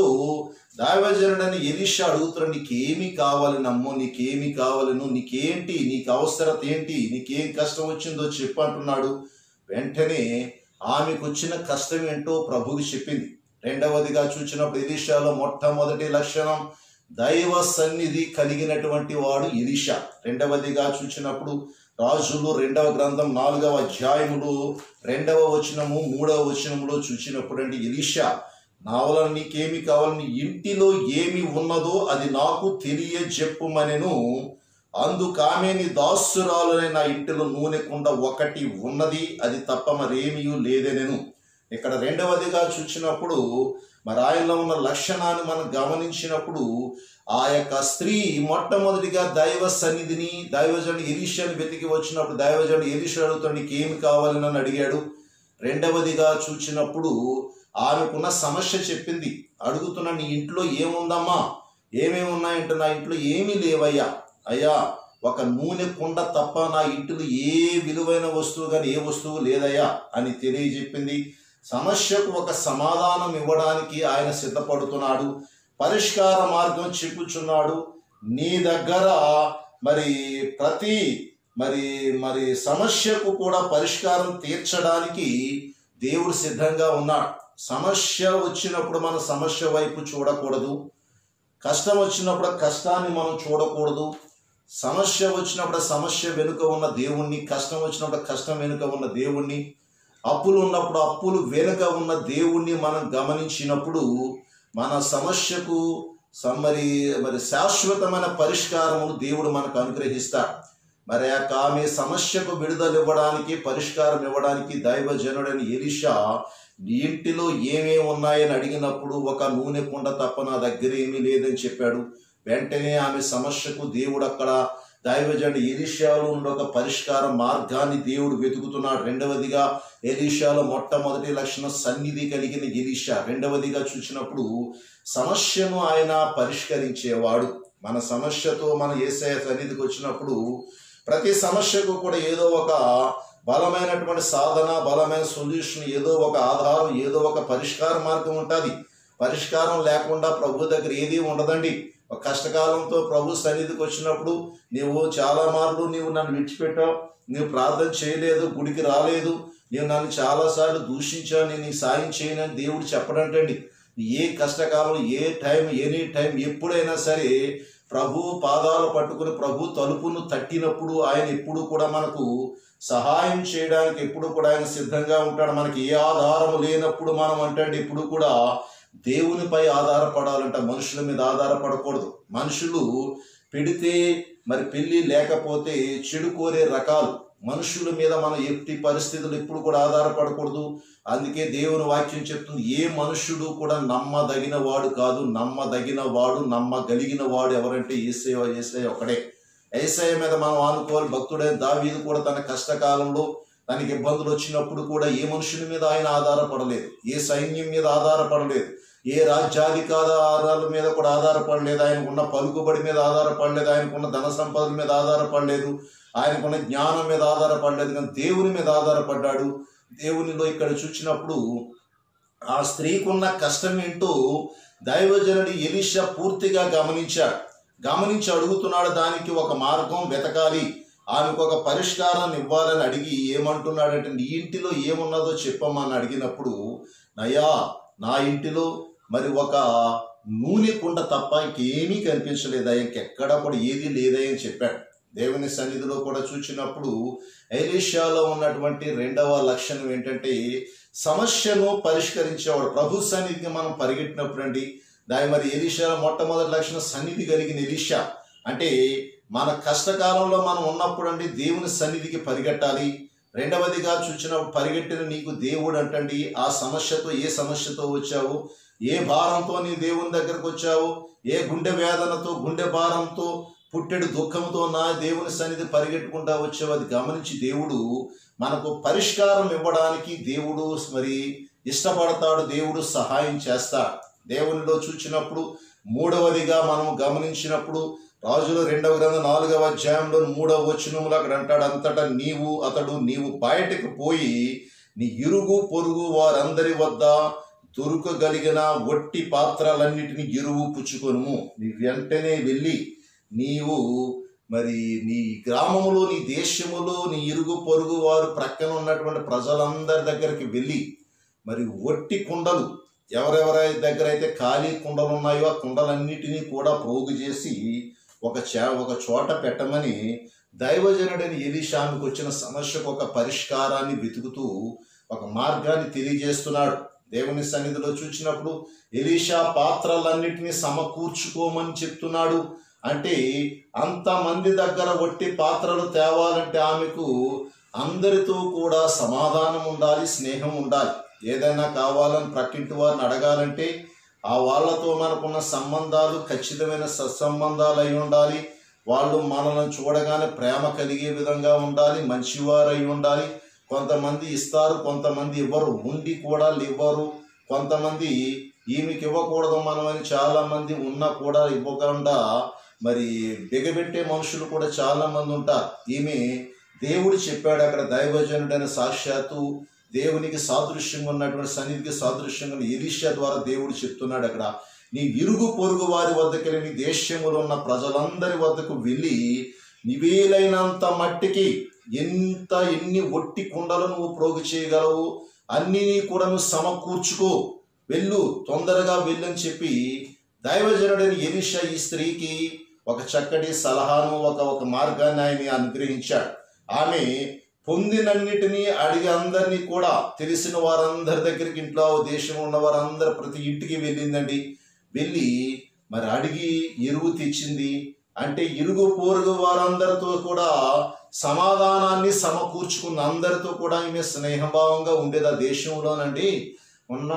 దైవజనుడని ఎలిషా అడుగుతున్నాడు నీకేమి కావాలి నమ్మో నీకేమి కావాలను నీకేంటి నీకు అవసరత ఏంటి నీకేం కష్టం వచ్చిందో చెప్పు అంటున్నాడు వెంటనే ఆమెకు వచ్చిన కష్టం ఏంటో ప్రభువుకి చెప్పింది రెండవదిగా చూసినప్పుడు ఎలీషాలో మొట్టమొదటి లక్షణం దైవ సన్నిధి కలిగినటువంటి వాడు ఎలీషా రెండవదిగా చూసినప్పుడు రాజులు రెండవ గ్రంథం నాలుగవ అధ్యాయములు రెండవ వచనము మూడవ వచనములో చూసినప్పుడు అంటే ఎలీషా నా వలన నీకేమి కావాలని ఇంటిలో ఏమి ఉన్నదో అది నాకు తెలియజెప్పుమనెను అందుకామె నీ దాసురాలనే నా ఇంటిలో నూనె కుండ ఒకటి ఉన్నది అది తప్ప మరేమీ లేదనెను ఇక్కడ రెండవదిగా చూసినప్పుడు మరి ఆయనలో ఉన్న లక్షణాన్ని మనం గమనించినప్పుడు ఆ యొక్క స్త్రీ మొట్టమొదటిగా దైవ సన్నిధిని దైవజనుడు ఎలీషాని వెతికి వచ్చినప్పుడు దైవజనుడు ఎలీషా అడుగుతాడు నీకు ఏమి కావాలని అని అడిగాడు రెండవదిగా చూసినప్పుడు ఆమెకున్న సమస్య చెప్పింది అడుగుతున్న నీ ఇంట్లో ఏముందమ్మా ఏమేమి ఉన్నాయంటే నా ఇంట్లో ఏమీ లేవయ్యా అయ్యా ఒక నూనె కుండ తప్ప నా ఇంటిలో ఏ విలువైన వస్తువు కానీ ఏ వస్తువు లేదయ్యా అని తెలియజెప్పింది సమస్యకు ఒక సమాధానం ఇవ్వడానికి ఆయన సిద్ధపడుతున్నాడు పరిష్కార మార్గం చెప్పుచున్నాడు నీ దగ్గర మరి ప్రతి మరి మరి సమస్యకు కూడా పరిష్కారం తీర్చడానికి దేవుడు సిద్ధంగా ఉన్నాడు సమస్య వచ్చినప్పుడు మన సమస్య వైపు చూడకూడదు కష్టం వచ్చినప్పుడు ఆ కష్టాన్ని మనం చూడకూడదు సమస్య వచ్చినప్పుడు ఆ సమస్య వెనుక ఉన్న దేవుణ్ణి కష్టం వచ్చినప్పుడు ఆ కష్టం వెనుక ఉన్న దేవుణ్ణి అప్పులు ఉన్నప్పుడు అప్పులు వెనుక ఉన్న దేవుణ్ణి మనం గమనించినప్పుడు మన సమస్యకు స- మరి మరి శాశ్వతమైన పరిష్కారమును దేవుడు మనకు అనుగ్రహిస్తాడు మరి ఆ యొక్క ఆమె సమస్యకు విడుదల ఇవ్వడానికి పరిష్కారం ఇవ్వడానికి దైవజనుడైన ఎలిషా నీ ఇంటిలో ఏమేమి ఉన్నాయని అడిగినప్పుడు ఒక నూనె కుండ తప్ప నా దగ్గర ఏమీ లేదని చెప్పాడు వెంటనే ఆమె సమస్యకు దేవుడు అక్కడ దైవజనుడు ఎలీషాలో ఉండే ఒక పరిష్కార మార్గాన్ని దేవుడు వెతుకుతున్నాడు రెండవదిగా ఎలీషాలో మొట్టమొదటి లక్షణం సన్నిధి కలిగిన ఎలీషా రెండవదిగా చూసినప్పుడు సమస్యను ఆయన పరిష్కరించేవాడు మన సమస్యతో మన ఏసయ సన్నిధికి వచ్చినప్పుడు ప్రతి సమస్యకు కూడా ఏదో ఒక బలమైనటువంటి సాధన బలమైన సొల్యూషన్ ఏదో ఒక ఆధారం ఏదో ఒక పరిష్కార మార్గం ఉంటుంది పరిష్కారం లేకుండా ప్రభు దగ్గర ఏది ఉండదండి ఒక కష్టకాలంతో ప్రభు సన్నిధికి వచ్చినప్పుడు నీవు చాలా మార్లు నీవు నన్ను విడిచిపెట్టావు నీవు ప్రార్థన చేయలేదు గుడికి రాలేదు నేను నన్ను చాలాసార్లు దూషించాను నేను నీకు సాయం చేయనని దేవుడు చెప్పడంటండి ఏ కష్టకాలం ఏ టైం ఎనీ టైం ఎప్పుడైనా సరే ప్రభు పాదాలు పట్టుకుని ప్రభు తలుపును తట్టినప్పుడు ఆయన ఎప్పుడు కూడా మనకు సహాయం చేయడానికి ఎప్పుడు కూడా ఆయన సిద్ధంగా ఉంటాడు మనకి ఏ ఆధారం లేనప్పుడు మనం అంటే ఎప్పుడు కూడా దేవునిపై ఆధారపడాలంట మనుషుల మీద ఆధారపడకూడదు మనుషులు పెడితే మరి పెళ్లి లేకపోతే చెడు కోరే రకాలు మనుషుల మీద మనం ఎట్టి పరిస్థితులు ఎప్పుడు కూడా ఆధారపడకూడదు అందుకే దేవుని వాక్యం చెప్తుంది ఏ మనుషుడు కూడా నమ్మదగిన వాడు కాదు నమ్మదగిన వాడు నమ్మగలిగిన వాడు ఎవరంటే ఏసయ ఏసయ ఒకడే ఏసయ మీద మనం ఆనుకోవాలి భక్తుడైన దావీదు కూడా తన కష్టకాలంలో తనకి ఇబ్బందులు వచ్చినప్పుడు కూడా ఏ మనుషుని మీద ఆయన ఆధారపడలేదు ఏ సైన్యం మీద ఆధారపడలేదు ఏ రాజ్యాధికారాల మీద కూడా ఆధారపడలేదు ఆయనకున్న పలుకుబడి మీద ఆధారపడలేదు ఆయనకున్న ధన సంపదల మీద ఆధారపడలేదు ఆయనకున్న జ్ఞానం మీద ఆధారపడలేదు కానీ దేవుని మీద ఆధారపడ్డాడు దేవునిలో ఇక్కడ చూసినప్పుడు ఆ స్త్రీకున్న కష్టం ఏంటో దైవజనుడి ఎలిషా పూర్తిగా గమనించాడు గమనించి అడుగుతున్నాడు దానికి ఒక మార్గం వెతకాలి ఆమెకు ఒక పరిష్కారాన్ని ఇవ్వాలని అడిగి ఏమంటున్నాడంటే నీ ఇంటిలో ఏమున్నదో చెప్పమని అడిగినప్పుడు నయా నా ఇంటిలో మరి ఒక నూనె కుండ తప్ప ఇంకేమీ కనిపించలేదా ఇంకెక్కడ కూడా ఏది లేదా అని చెప్పాడు దేవుని సన్నిధిలో కూడా చూసినప్పుడు ఎలీషాలో ఉన్నటువంటి రెండవ లక్షణం ఏంటంటే సమస్యను పరిష్కరించేవాడు ప్రభు సన్నిధికి మనం పరిగెట్టినప్పుడు అండి దాని మరి ఎలీషా మొట్టమొదటి లక్షణం సన్నిధి కలిగిన ఎలీషా అంటే మన కష్టకాలంలో మనం ఉన్నప్పుడు అండి దేవుని సన్నిధికి పరిగెట్టాలి రెండవదిగా చూసినప్పుడు పరిగెట్టిన నీకు దేవుడు అంటండి ఆ సమస్యతో ఏ సమస్యతో వచ్చావు ఏ భారంతో నీ దేవుని దగ్గరకు వచ్చావు ఏ గుండె వేదనతో గుండె భారంతో పుట్టెడు దుఃఖంతో నా దేవుని సన్నిధి పరిగెట్టుకుంటా వచ్చావు అది గమనించి దేవుడు మనకు పరిష్కారం ఇవ్వడానికి దేవుడు మరి ఇష్టపడతాడు దేవుడు సహాయం చేస్తాడు దేవునిలో చూచినప్పుడు మూడవదిగా మనం గమనించినప్పుడు రాజుల రెండవ గ్రంథం నాలుగవ అధ్యాయంలో మూడవ వచనములు అక్కడ అంటాడు అంతటా నీవు అతడు నీవు బయటకు పోయి నీ ఇరుగు పొరుగు వారందరి వద్ద దొరకగలిగిన ఒట్టి పాత్రలన్నిటిని ఇరువు పుచ్చుకొనుము నీ వెంటనే వెళ్ళి నీవు మరి నీ గ్రామములో నీ దేశములో నీ ఇరుగు పొరుగు వారు ప్రక్కన ఉన్నటువంటి ప్రజలందరి దగ్గరికి వెళ్ళి మరి ఒట్టి కుండలు ఎవరెవరి దగ్గర అయితే ఖాళీ కుండలు ఉన్నాయో ఆ కుండలన్నిటినీ కూడా ప్రోగు చేసి ఒక చే ఒక చోట పెట్టమని దైవజనుడని ఎలీషానికి వచ్చిన సమస్యకు ఒక పరిష్కారాన్ని వెతుకుతూ ఒక మార్గాన్ని తెలియజేస్తున్నాడు దేవుని సన్నిధిలో చూసినప్పుడు ఎలీషా పాత్రలన్నిటినీ సమకూర్చుకోమని చెప్తున్నాడు అంటే అంతమంది దగ్గర ఒట్టి పాత్రలు తేవాలంటే ఆమెకు అందరితో కూడా సమాధానం ఉండాలి స్నేహం ఉండాలి ఏదైనా కావాలని ప్రక్కింటి వారిని అడగాలంటే ఆ వాళ్ళతో మనకున్న సంబంధాలు ఖచ్చితమైన సత్సంబంధాలు అయి ఉండాలి వాళ్ళు మనల్ని చూడగానే ప్రేమ కలిగే విధంగా ఉండాలి మంచివారు అయి ఉండాలి కొంతమంది ఇస్తారు కొంతమంది ఇవ్వరు ఉండి కూడా ఇవ్వరు కొంతమంది ఈమెకి ఇవ్వకూడదు మనమని చాలా మంది ఉన్నా కూడా ఇవ్వకుండా మరి బిగబెట్టే మనుషులు కూడా చాలా మంది ఉంటారు ఈమె దేవుడు చెప్పాడు అక్కడ దైవజనుడైన సాక్షాత్తు దేవునికి సాదృశ్యంగా ఉన్నటువంటి సన్నిధికి సాదృశ్యంగా ఉన్న ఎలీషా ద్వారా దేవుడు చెప్తున్నాడు అక్కడ నీ ఇరుగు పొరుగు వారి వద్దకు వెళ్ళి నీ దేశంలో ఉన్న ప్రజలందరి వద్దకు వెళ్ళి నివేలైనంత మట్టికి ఎంత ఎన్ని ఒట్టి కుండలు నువ్వు ప్రోగు చేయగలవు అన్నీ కూడా నువ్వు సమకూర్చుకో వెళ్ళు తొందరగా వెళ్ళని చెప్పి దైవజనుడైన ఎలీషా ఈ స్త్రీకి ఒక చక్కటి సలహాను ఒక ఒక మార్గాన్ని ఆయన అనుగ్రహించాడు ఆమె పొందినన్నిటినీ అడిగి అందరినీ కూడా తెలిసిన వారందరి దగ్గరికి ఇంట్లో దేశంలో ఉన్న వారందరు ప్రతి ఇంటికి వెళ్ళిందండి వెళ్ళి మరి అడిగి ఎరువు తెచ్చింది అంటే ఇరుగు పొరుగు వారందరితో కూడా సమాధానాన్ని సమకూర్చుకున్న అందరితో కూడా ఈమె స్నేహభావంగా ఉండేది ఆ దేశంలోనండి ఉన్న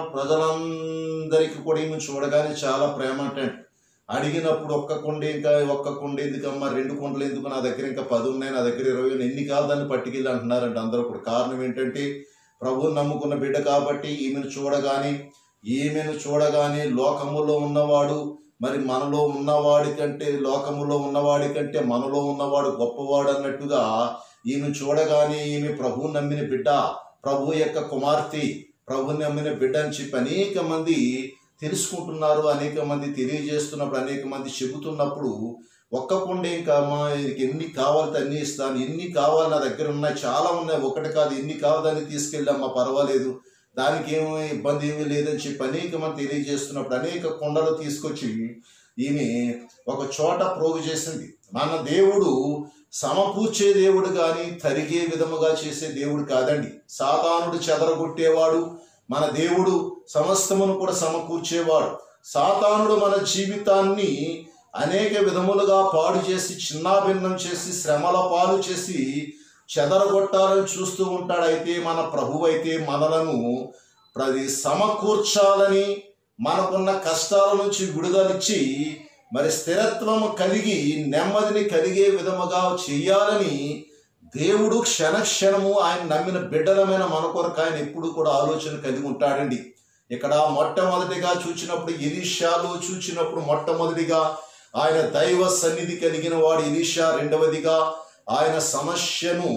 ప్రజలందరికీ కూడా ఈమె చూడగానే చాలా ప్రేమ అంటే అడిగినప్పుడు ఒక్క కుండ ఇంకా ఒక్క కుండ ఎందుకమ్మా రెండు కుండలు ఎందుకు నా దగ్గర ఇంకా పది ఉన్నాయి నా దగ్గర ఇరవై ఉన్నాయి ఎన్ని కాదు దాన్ని పట్టుకెళ్ళి అంటున్నారంట అందరూ కూడా కారణం ఏంటంటే ప్రభువుని నమ్ముకున్న బిడ్డ కాబట్టి ఈమెను చూడగానే ఈమెను చూడగానే లోకములో ఉన్నవాడు మరి మనలో ఉన్నవాడి కంటే లోకములో ఉన్నవాడి కంటే మనలో ఉన్నవాడు గొప్పవాడు అన్నట్టుగా ఈమె చూడగానే ఈమె ప్రభువు నమ్మిన బిడ్డ ప్రభు యొక్క కుమార్తె ప్రభుని నమ్మిన బిడ్డ అని చెప్పి అనేక మంది తెలుసుకుంటున్నారు అనేక మంది తెలియజేస్తున్నప్పుడు అనేక మంది చెబుతున్నప్పుడు ఒక్క కుండ ఇంకా అమ్మా ఇది ఎన్ని కావాలి అన్ని ఇస్తాను ఎన్ని కావాలి నా దగ్గర ఉన్నాయి చాలా ఉన్నాయి ఒకటి కాదు ఎన్ని కావాలని తీసుకెళ్ళమ్మా పర్వాలేదు దానికి ఏమీ ఇబ్బంది ఏమీ లేదని చెప్పి అనేక మంది తెలియజేస్తున్నప్పుడు అనేక కుండలు తీసుకొచ్చి ఈమె ఒక చోట ప్రోగు చేసింది మన దేవుడు సమకూర్చే దేవుడు కానీ తరిగే విధముగా చేసే దేవుడు కాదండి సాతానుడు చెదరగొట్టేవాడు మన దేవుడు సమస్తమును కూడా సమకూర్చేవాడు సాతానుడు మన జీవితాన్ని అనేక విధములుగా పాడు చేసి చిన్నాభిన్నం చేసి శ్రమల పాలు చేసి చెదరగొట్టాలని చూస్తూ ఉంటాడు అయితే మన ప్రభు అయితే మనలను ప్రతి సమకూర్చాలని మనకున్న కష్టాల నుంచి విడుదలిచ్చి మరి స్థిరత్వం కలిగి నెమ్మదిని కలిగే విధముగా చేయాలని దేవుడు క్షణక్షణము ఆయన నమ్మిన బిడ్డలమైన మన కొరకు ఆయన ఎప్పుడు కూడా ఆలోచన కలిగి ఉంటాడండి ఇక్కడ మొట్టమొదటిగా చూచినప్పుడు ఎలీషాలో చూచినప్పుడు మొట్టమొదటిగా ఆయన దైవ సన్నిధి కలిగిన వాడు ఎలీషా రెండవదిగా ఆయన సమస్యను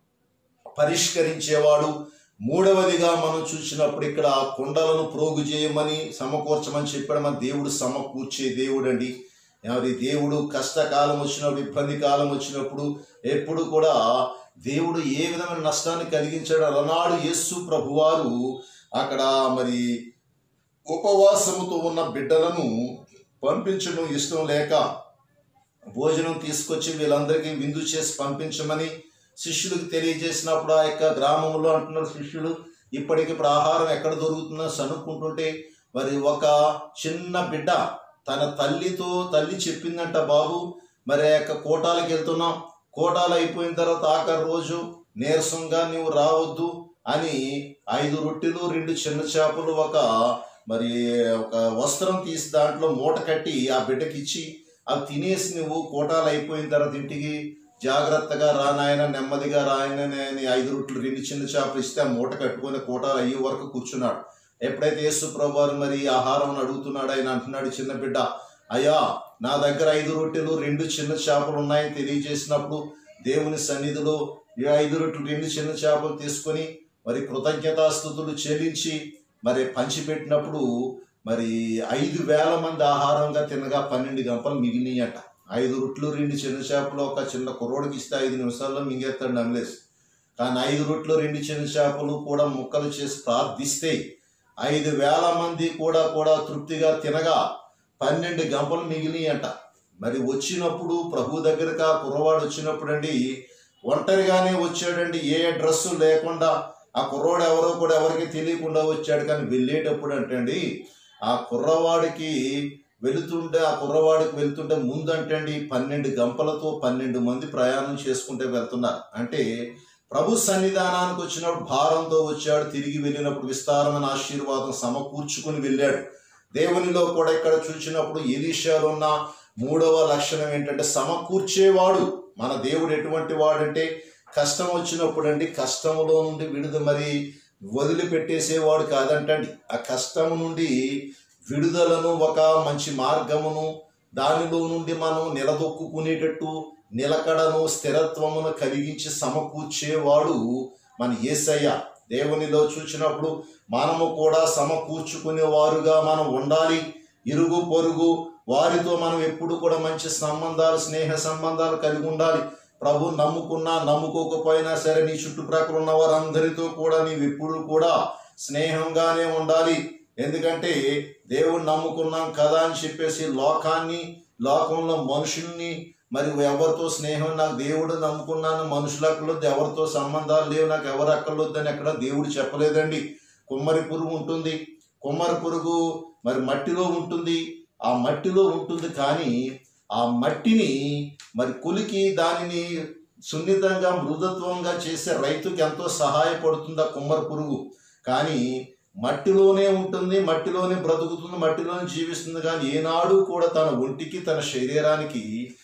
పరిష్కరించేవాడు మూడవదిగా మనం చూసినప్పుడు ఇక్కడ కొండలను ప్రోగు చేయమని సమకూర్చమని చెప్పాడు మన దేవుడు సమకూర్చే దేవుడు అండి అది దేవుడు కష్టకాలం వచ్చినప్పుడు ఇబ్బంది కాలం వచ్చినప్పుడు ఎప్పుడు కూడా దేవుడు ఏ విధమైన నష్టాన్ని కలిగించాడు అలనాడు యేసు ప్రభువారు అక్కడ మరి ఉపవాసముతో ఉన్న బిడ్డలను పంపించడం ఇష్టం లేక భోజనం తీసుకొచ్చి వీళ్ళందరికీ విందు చేసి పంపించమని శిష్యులకు తెలియజేసినప్పుడు ఆ యొక్క గ్రామంలో అంటున్నారు శిష్యులు ఇప్పటికి ఇప్పుడు ఆహారం ఎక్కడ దొరుకుతుందో సనుక్కుంటుంటే మరి ఒక చిన్న బిడ్డ తన తల్లితో తల్లి చెప్పిందంట బాబు మరి ఆ యొక్క కోటాలకు వెళ్తున్నాం కోటాలు అయిపోయిన తర్వాత ఆఖరి రోజు నీరసంగా నువ్వు రావద్దు అని ఐదు రొట్టెలు రెండు చిన్న చేపలు ఒక మరి ఒక వస్త్రం తీసి దాంట్లో మూట కట్టి ఆ బిడ్డకి ఇచ్చి అవి తినేసి నువ్వు కోటాలు అయిపోయిన తర్వాత ఇంటికి జాగ్రత్తగా రా నాయన నెమ్మదిగా రాయన అని ఐదు రొట్టెలు రెండు చిన్న చేపలు ఇస్తే ఆ మూట కట్టుకొని కోటాలు అయ్యే వరకు కూర్చున్నాడు ఎప్పుడైతే యేసు ప్రభువారు మరి ఆహారం అడుగుతున్నాడు ఆయన అంటున్నాడు చిన్న బిడ్డ అయ్యా నా దగ్గర ఐదు రొట్టెలు రెండు చిన్న చేపలు ఉన్నాయని తెలియజేసినప్పుడు దేవుని సన్నిధిలో ఈ ఐదు రొట్టెలు రెండు చిన్న చేపలు తీసుకొని మరి కృతజ్ఞతాస్థుతులు చెల్లించి మరి పంచిపెట్టినప్పుడు మరి ఐదు వేల మంది ఆహారంగా తినగా పన్నెండు గంపలు మిగిలినాయట ఐదు రొట్లు రెండు చిన్న చేపలు ఒక చిన్న కుర్రోడికి ఇస్తే ఐదు నిమిషాల్లో మింగేస్తాడు నమ్మలేసి కానీ ఐదు రొట్లు రెండు చిన్న చేపలు కూడా ముక్కలు చేసి ప్రార్థిస్తే ఐదు వేల మంది కూడా కూడా తృప్తిగా తినగా పన్నెండు గంపలు మిగిలినాయట మరి వచ్చినప్పుడు ప్రభు దగ్గరకు ఆ కుర్రవాడు వచ్చినప్పుడు అండి ఒంటరిగానే వచ్చాడండి ఏ డ్రెస్సు లేకుండా ఆ కుర్రవాడు ఎవరో కూడా ఎవరికి తెలియకుండా వచ్చాడు కానీ వెళ్ళేటప్పుడు అంటండి ఆ కుర్రవాడికి వెళుతుంటే ఆ కుర్రవాడికి వెళ్తుంటే ముందంటండి పన్నెండు గంపలతో పన్నెండు మంది ప్రయాణం చేసుకుంటే వెళ్తున్నారు అంటే ప్రభు సన్నిధానానికి వచ్చినప్పుడు భారంతో వచ్చాడు తిరిగి వెళ్ళినప్పుడు విస్తారమైన ఆశీర్వాదం సమకూర్చుకుని వెళ్ళాడు దేవునిలో కూడా ఇక్కడ చూసినప్పుడు ఎలీషాలో ఉన్న మూడవ లక్షణం ఏంటంటే సమకూర్చేవాడు మన దేవుడు ఎటువంటి వాడంటే కష్టం వచ్చినప్పుడు అండి కష్టములో నుండి విడుదల మరి వదిలిపెట్టేసేవాడు కాదంటండి ఆ కష్టము నుండి విడుదలను ఒక మంచి మార్గమును దానిలో నుండి మనం నిలదొక్కుకునేటట్టు నిలకడను స్థిరత్వమును కలిగించి సమకూర్చేవాడు మన యేసయ్య దేవునిలో చూసినప్పుడు మనము కూడా సమకూర్చుకునే వారుగా మనం ఉండాలి ఇరుగు పొరుగు వారితో మనం ఎప్పుడు కూడా మంచి సంబంధాలు స్నేహ సంబంధాలు కలిగి ఉండాలి ప్రభు నమ్ముకున్నా నమ్ముకోకపోయినా సరే నీ చుట్టుప్రక్కల ఉన్న వారందరితో కూడా నీవు ఎప్పుడు కూడా స్నేహంగానే ఉండాలి ఎందుకంటే దేవుడు నమ్ముకున్నాం కదా అని చెప్పేసి లోకాన్ని లోకంలో మనుషుల్ని మరి ఎవరితో స్నేహం నాకు దేవుడు నమ్ముకున్నాను మనుషులకు ఎవరితో సంబంధాలు లేవు నాకు ఎవరు అక్కర్లొద్దని ఎక్కడ దేవుడు చెప్పలేదండి కుమ్మరి పురుగు ఉంటుంది కుమ్మరి పురుగు మరి మట్టిలో ఉంటుంది ఆ మట్టిలో ఉంటుంది కానీ ఆ మట్టిని మరి కొలికి దానిని సున్నితంగా మృదుత్వంగా చేసే రైతుకి ఎంతో సహాయపడుతుంది ఆ కుమ్మరి పురుగు కానీ మట్టిలోనే ఉంటుంది మట్టిలోనే బ్రతుకుతుంది మట్టిలోనే జీవిస్తుంది కానీ ఏనాడు కూడా తన ఒంటికి తన శరీరానికి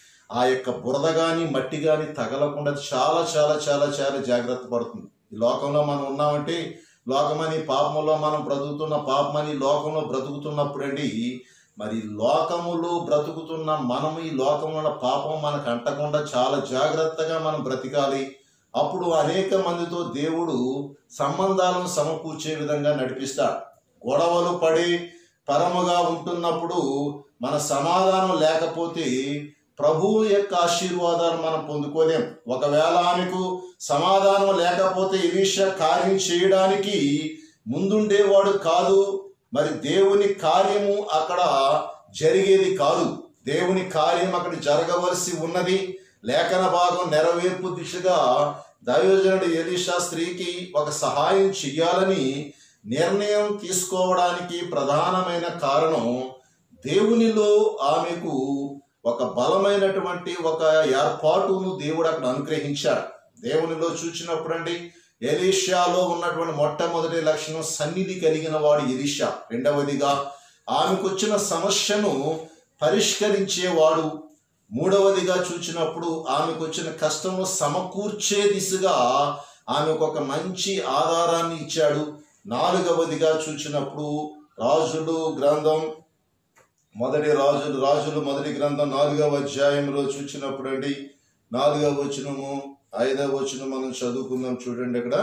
ఆ యొక్క బురద కానీ మట్టి కానీ తగలకుండా చాలా చాలా చాలా చాలా జాగ్రత్త పడుతుంది ఈ లోకంలో మనం ఉన్నామంటే లోకమని పాపంలో మనం బ్రతుకుతున్న పాపమని లోకంలో బ్రతుకుతున్నప్పుడండి మరి లోకములో బ్రతుకుతున్న మనం ఈ లోకంలో ఉన్న పాపం మనకు అంటకుండా చాలా జాగ్రత్తగా మనం బ్రతికాలి అప్పుడు అనేక మందితో దేవుడు సంబంధాలను సమకూర్చే విధంగా నడిపిస్తాడు గొడవలు పడి పరముగా ఉంటున్నప్పుడు మన సమాధానం లేకపోతే ప్రభువు యొక్క ఆశీర్వాదాలు మనం పొందుకోలేం ఒకవేళ ఆమెకు సమాధానం లేకపోతే ఇరీష కార్యం చేయడానికి ముందుండేవాడు కాదు మరి దేవుని కార్యము అక్కడ జరిగేది కాదు దేవుని కార్యం అక్కడ జరగవలసి ఉన్నది లేఖన భాగం నెరవేర్పు దిశగా దైవజనుడు ఎలీషా స్త్రీకి ఒక సహాయం చెయ్యాలని నిర్ణయం తీసుకోవడానికి ప్రధానమైన కారణం దేవునిలో ఆమెకు ఒక బలమైనటువంటి ఒక ఏర్పాటును దేవుడు అక్కడ అనుగ్రహించాడు దేవునిలో చూచినప్పుడండి ఎలీషాలో ఉన్నటువంటి మొట్టమొదటి లక్షణం సన్నిధి కలిగిన వాడు ఎలీషా రెండవదిగా ఆమెకు వచ్చిన సమస్యను పరిష్కరించేవాడు మూడవదిగా చూచినప్పుడు ఆమెకు వచ్చిన కష్టము సమకూర్చే దిశగా ఆమెకు ఒక మంచి ఆధారాన్ని ఇచ్చాడు నాలుగవదిగా చూచినప్పుడు రాజులు గ్రంథం మొదటి రాజులు రాజులు మొదటి గ్రంథం నాలుగవ అధ్యాయంలో చూచినప్పుడు అండి నాలుగవ వచనము ఐదవ వచనం మనం చదువుకుందాం చూడండి ఇక్కడ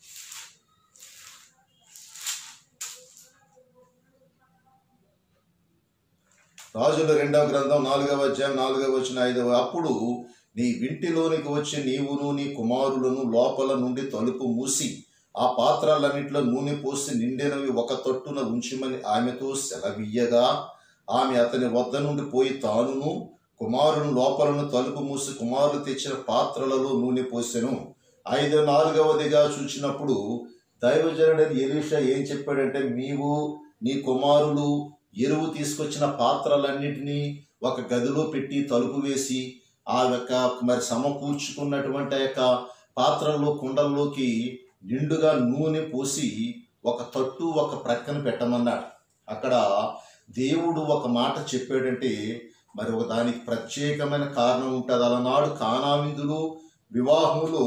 రాజుల రెండవ గ్రంథం నాలుగవ అధ్యాయం నాలుగవ వచ్చిన ఐదవ అప్పుడు నీ వింటిలోనికి వచ్చి నీవును నీ కుమారులను లోపల నుండి తలుపు మూసి ఆ పాత్రలన్నింటిలో నూనె పోసి నిండినవి ఒక తొట్టున ఉంచమని ఆమెతో సెలవియ్యగా ఆమె అతని వద్ద నుండి పోయి తానును కుమారుని లోపలను తలుపు మూసి కుమారులు తెచ్చిన పాత్రలలో నూనె పోసెను ఐదు నాలుగవదిగా చూసినప్పుడు దైవజనుడని ఎలీషా ఏం చెప్పాడంటే నీవు నీ కుమారులు ఎరువు తీసుకొచ్చిన పాత్రలన్నిటినీ ఒక గదిలో పెట్టి తలుపు వేసి ఆ యొక్క మరి సమకూర్చుకున్నటువంటి ఆ యొక్క పాత్రల్లో కుండల్లోకి నిండుగా నూనె పోసి ఒక తట్టు ఒక ప్రక్కన పెట్టమన్నాడు అక్కడ దేవుడు ఒక మాట చెప్పాడంటే మరి ఒక దానికి ప్రత్యేకమైన కారణం ఉంటుంది అలనాడు కానావిందులు వివాహములు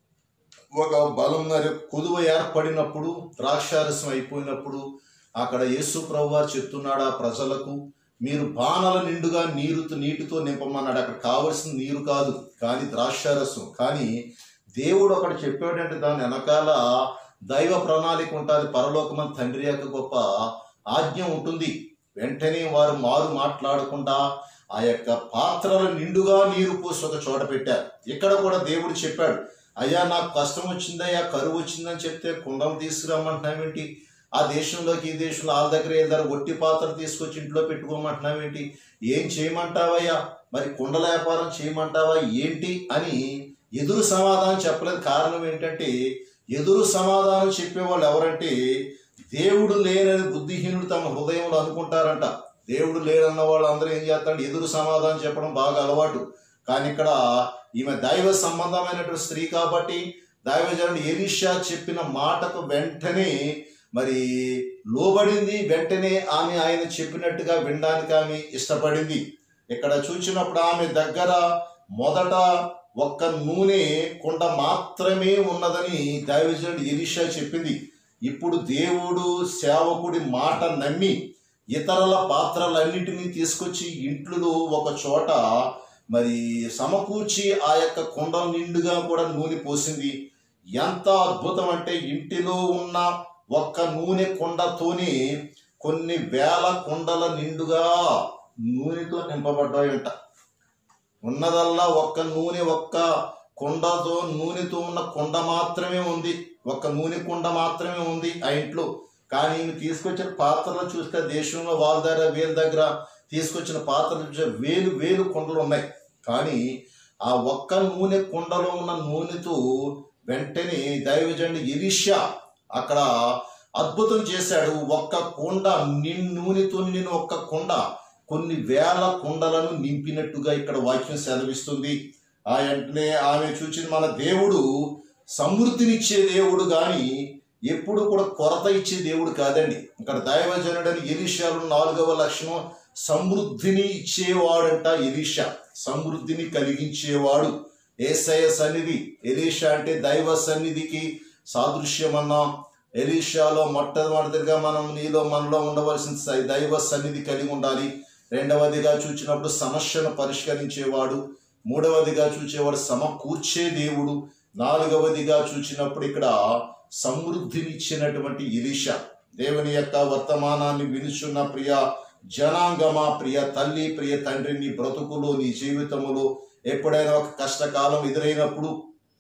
ఒక బలం మరి కొదువ ఏర్పడినప్పుడు ద్రాక్షారసం అయిపోయినప్పుడు అక్కడ యేసు ప్రభు వారు చెప్తున్నాడు ఆ ప్రజలకు మీరు బాణల నిండుగా నీరు నీటితో నింపమన్నాడు అక్కడ కావలసిన నీరు కాదు కానీ ద్రాక్షారసం కానీ దేవుడు అక్కడ చెప్పాడంటే దాని వెనకాల దైవ ప్రణాళిక ఉంటుంది పరలోకమని తండ్రి యొక్క గొప్ప ఆజ్ఞ ఉంటుంది వెంటనే వారు మారు మాట్లాడకుండా ఆ యొక్క పాత్రల నిండుగా నీరు పోసి ఒక చోట పెట్టారు ఇక్కడ కూడా దేవుడు చెప్పాడు అయ్యా నాకు కష్టం వచ్చిందయ్యా కరువు వచ్చిందని చెప్తే కుండలు తీసుకురమ్మంటున్నావేంటి ఆ దేశంలోకి ఈ దేశంలో వాళ్ళ దగ్గర ఏదో ఒట్టి పాత్ర తీసుకొచ్చి ఇంట్లో పెట్టుకోమంటున్నావేంటి ఏం చేయమంటావయ్యా మరి కుండల వ్యాపారం చేయమంటావా ఏంటి అని ఎదురు సమాధానం చెప్పలేదు కారణం ఏంటంటే ఎదురు సమాధానం చెప్పేవాళ్ళు ఎవరంటే దేవుడు లేనని బుద్ధిహీనుడు తమ హృదయంలో అనుకుంటారంట దేవుడు లేనన్న వాళ్ళు అందరూ ఏం చేస్తాడు ఎదురు సమాధానం చెప్పడం బాగా అలవాటు కానీ ఇక్కడ ఈమె దైవ సంబంధమైనటువంటి స్త్రీ కాబట్టి దైవజనుడు ఎలీషా చెప్పిన మాటకు వెంటనే మరి లోబడింది వెంటనే ఆమె ఆయన చెప్పినట్టుగా వినడానికి ఆమె ఇష్టపడింది ఇక్కడ చూసినప్పుడు ఆమె దగ్గర మొదట ఒక్క నూనె కుండ మాత్రమే ఉన్నదని దైవజనుడు ఎలీషా చెప్పింది ఇప్పుడు దేవుడు సేవకుడి మాట నమ్మి ఇతరుల పాత్రలన్నిటినీ తీసుకొచ్చి ఇంట్లో ఒక చోట మరి సమకూర్చి ఆ యొక్క కుండల నిండుగా కూడా నూనె పోసింది ఎంత అద్భుతం అంటే ఇంటిలో ఉన్న ఒక్క నూనె కుండతోనే కొన్ని వేల కుండల నిండుగా నూనెతో నింపబడ్డాయంట ఉన్నదల్లా ఒక్క నూనె ఒక్క కుండతో నూనెతో ఉన్న కుండ మాత్రమే ఉంది ఒక్క నూనె కుండ మాత్రమే ఉంది ఆ ఇంట్లో కానీ ఈయన తీసుకొచ్చిన పాత్రలు చూస్తే దేశంలో వాళ్ళ దగ్గర వీళ్ళ దగ్గర తీసుకొచ్చిన పాత్రలు చూస్తే వేలు వేలు కుండలు ఉన్నాయి కానీ ఆ ఒక్క నూనె కుండలో ఉన్న నూనెతో వెంటనే దైవజండి ఎలిషా అక్కడ అద్భుతం చేశాడు ఒక్క కుండ నిన్ నూనెతో నిన్ను ఒక్క కుండ కొన్ని వేల కుండలను నింపినట్టుగా ఇక్కడ వాక్యం సెలవిస్తుంది ఆ వెంటనే ఆమె చూచిన మన దేవుడు సమృద్ధినిచ్చే దేవుడు కానీ ఎప్పుడు కూడా కొరత ఇచ్చే దేవుడు కాదండి ఇక్కడ దైవజనుడని ఎలీషాలు నాలుగవ లక్షణం సమృద్ధిని ఇచ్చేవాడంట ఎలీషా సమృద్ధిని కలిగించేవాడు ఏసయ సన్నిధి ఎలీషా అంటే దైవ సన్నిధికి సాదృశ్యమన్నాం ఎలీషాలో మొట్టమొదటిగా మనం నీలో మనలో ఉండవలసిన స- దైవ సన్నిధి కలిగి ఉండాలి రెండవదిగా చూచినప్పుడు సమస్యను పరిష్కరించేవాడు మూడవదిగా చూచేవాడు సమకూర్చే దేవుడు నాలుగవదిగా చూచినప్పుడు ఇక్కడ సమృద్ధినిచ్చినటువంటి ఎలీషా దేవుని యొక్క వర్తమానాన్ని వినుచున్న ప్రియ జనాంగమా ప్రియ తల్లి ప్రియ తండ్రి నీ బ్రతుకులో నీ జీవితములో ఎప్పుడైనా ఒక కష్టకాలం ఎదురైనప్పుడు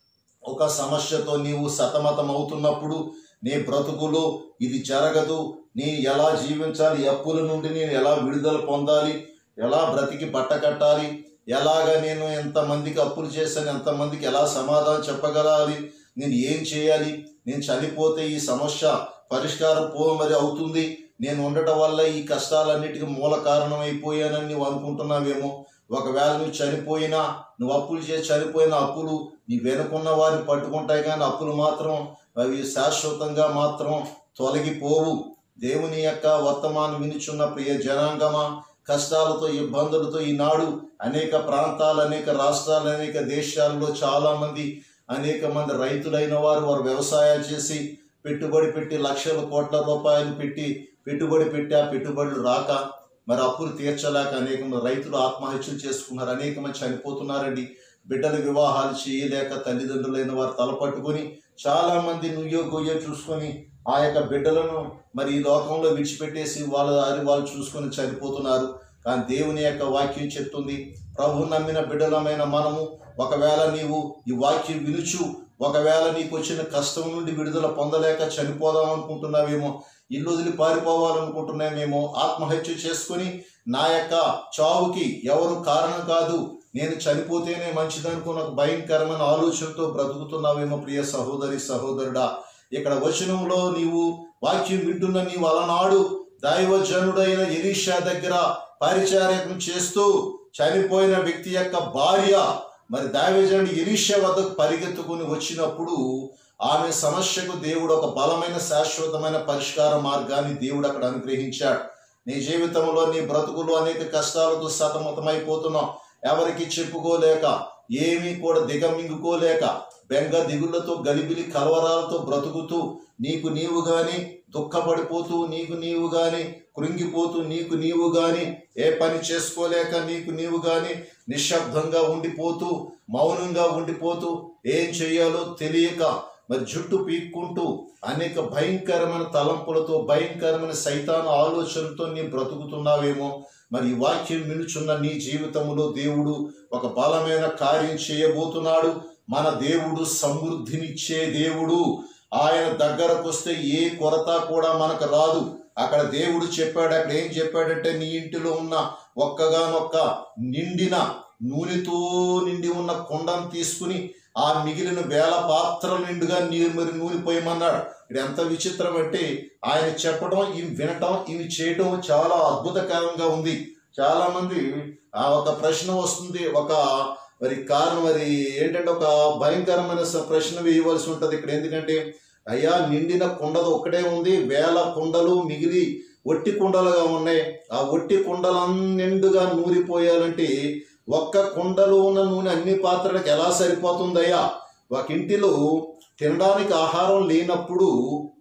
ఒక సమస్యతో నీవు సతమతం అవుతున్నప్పుడు నీ బ్రతుకులో ఇది జరగదు నేను ఎలా జీవించాలి ఈ అప్పుల నుండి నేను ఎలా విడుదల పొందాలి ఎలా బ్రతికి బట్ట కట్టాలి ఎలాగ నేను ఎంతమందికి అప్పులు చేశాను ఎంతమందికి ఎలా సమాధానం చెప్పగలాలి నేను ఏం చేయాలి నేను చనిపోతే ఈ సమస్య పరిష్కారం పో మరి అవుతుంది నేను ఉండటం వల్ల ఈ కష్టాలన్నిటికీ మూల కారణం అయిపోయానని నువ్వు అనుకుంటున్నావేమో ఒకవేళ నువ్వు చనిపోయినా నువ్వు అప్పులు చేసి చనిపోయిన అప్పులు నీ వెనుకున్న వారిని పట్టుకుంటాయి కానీ అప్పులు మాత్రం అవి శాశ్వతంగా మాత్రం తొలగిపోవు దేవుని యొక్క వర్తమానం వినిచున్న ప్రియ జనాంగమా కష్టాలతో ఇబ్బందులతో ఈనాడు అనేక ప్రాంతాలు అనేక రాష్ట్రాలు అనేక దేశాల్లో చాలా మంది అనేక మంది రైతులైన వారు వారు వ్యవసాయాలు చేసి పెట్టుబడి పెట్టి లక్షల కోట్ల రూపాయలు పెట్టి పెట్టుబడి పెట్టి ఆ పెట్టుబడులు రాక మరి అప్పులు తీర్చలేక అనేక మంది రైతులు ఆత్మహత్యలు చేసుకున్నారు అనేక మంది చనిపోతున్నారండి బిడ్డల వివాహాలు చేయలేక తల్లిదండ్రులైన వారు తలపట్టుకొని చాలా మంది నుయ్యో గొయ్యో చూసుకొని ఆ యొక్క బిడ్డలను మరి ఈ లోకంలో విడిచిపెట్టేసి వాళ్ళ దారి వాళ్ళు చూసుకొని చనిపోతున్నారు కానీ దేవుని యొక్క వాక్యం చెప్తుంది ప్రభు నమ్మిన బిడ్డలమైన మనము ఒకవేళ నీవు ఈ వాక్యం వినుచు ఒకవేళ నీకు వచ్చిన కష్టం నుండి విడుదల పొందలేక చనిపోదాం అనుకుంటున్నావేమో ఇల్లు వదిలి పారిపోవాలనుకుంటున్నామేమో ఆత్మహత్య చేసుకొని నా యొక్క చావుకి ఎవరు కారణం కాదు నేను చనిపోతేనే మంచిదనుకున్న ఒక భయంకరమైన ఆలోచనతో బ్రతుకుతున్నావేమో ప్రియ సహోదరి సహోదరుడా ఇక్కడ వచనంలో నీవు వాక్యం వింటున్న నీవు అలనాడు దైవజనుడైన ఎలీషా దగ్గర పరిచారకం చేస్తూ చనిపోయిన వ్యక్తి యొక్క భార్య మరి దైవజనుడు ఎలీషా వద్దకు పరిగెత్తుకుని వచ్చినప్పుడు ఆమె సమస్యకు దేవుడు ఒక బలమైన శాశ్వతమైన పరిష్కార మార్గాన్ని దేవుడు అక్కడ అనుగ్రహించాడు నీ జీవితంలో నీ బ్రతుకులు అనేక కష్టాలతో సతమతమైపోతున్నావు ఎవరికి చెప్పుకోలేక ఏమీ కూడా దిగమింగుకోలేక బెంగ దిగుళ్లతో గలిబిలి కలవరాలతో బ్రతుకుతూ నీకు నీవు గాని దుఃఖపడిపోతూ నీకు నీవు గాని కృంగిపోతూ నీకు నీవు గాని ఏ పని చేసుకోలేక నీకు నీవు గాని నిశ్శబ్దంగా ఉండిపోతూ మౌనంగా ఉండిపోతూ ఏం చేయాలో తెలియక మరి జుట్టు పీక్కుంటూ అనేక భయంకరమైన తలంపులతో భయంకరమైన సైతాను ఆలోచనతో నీ బ్రతుకుతున్నావేమో మరి ఈ వాక్యం వినుచున్న నీ జీవితంలో దేవుడు ఒక బలమైన కార్యం చేయబోతున్నాడు మన దేవుడు సమృద్ధినిచ్చే దేవుడు ఆయన దగ్గరకు వస్తే ఏ కొరత కూడా మనకు రాదు అక్కడ దేవుడు చెప్పాడు అక్కడ ఏం చెప్పాడంటే నీ ఇంటిలో ఉన్న ఒక్కగానొక్క నిండిన నూనెతో నిండి ఉన్న కుండను తీసుకుని ఆ మిగిలిన వేల పాత్రల నిండుగా నీరు మరి నూనె పోయమన్నాడు ఇది ఎంత విచిత్రం అంటే ఆయన చెప్పడం ఇవి వినటం ఇవి చేయటం చాలా అద్భుతకరంగా ఉంది చాలా మంది ఆ ఒక ప్రశ్న వస్తుంది ఒక మరి కారణం మరి ఏంటంటే ఒక భయంకరమైన స- ప్రశ్న వేయవలసి ఉంటుంది ఇక్కడ ఎందుకంటే అయ్యా నిండిన కుండలు ఒక్కడే ఉంది వేల కుండలు మిగిలి ఒట్టి కుండలుగా ఉన్నాయి ఆ ఒట్టి కుండలన్నిండుగా నూరిపోయాలంటే ఒక్క కుండలో ఉన్న నూనె అన్ని పాత్రలకు ఎలా సరిపోతుందయ్యా ఒక ఇంటిలో తినడానికి ఆహారం లేనప్పుడు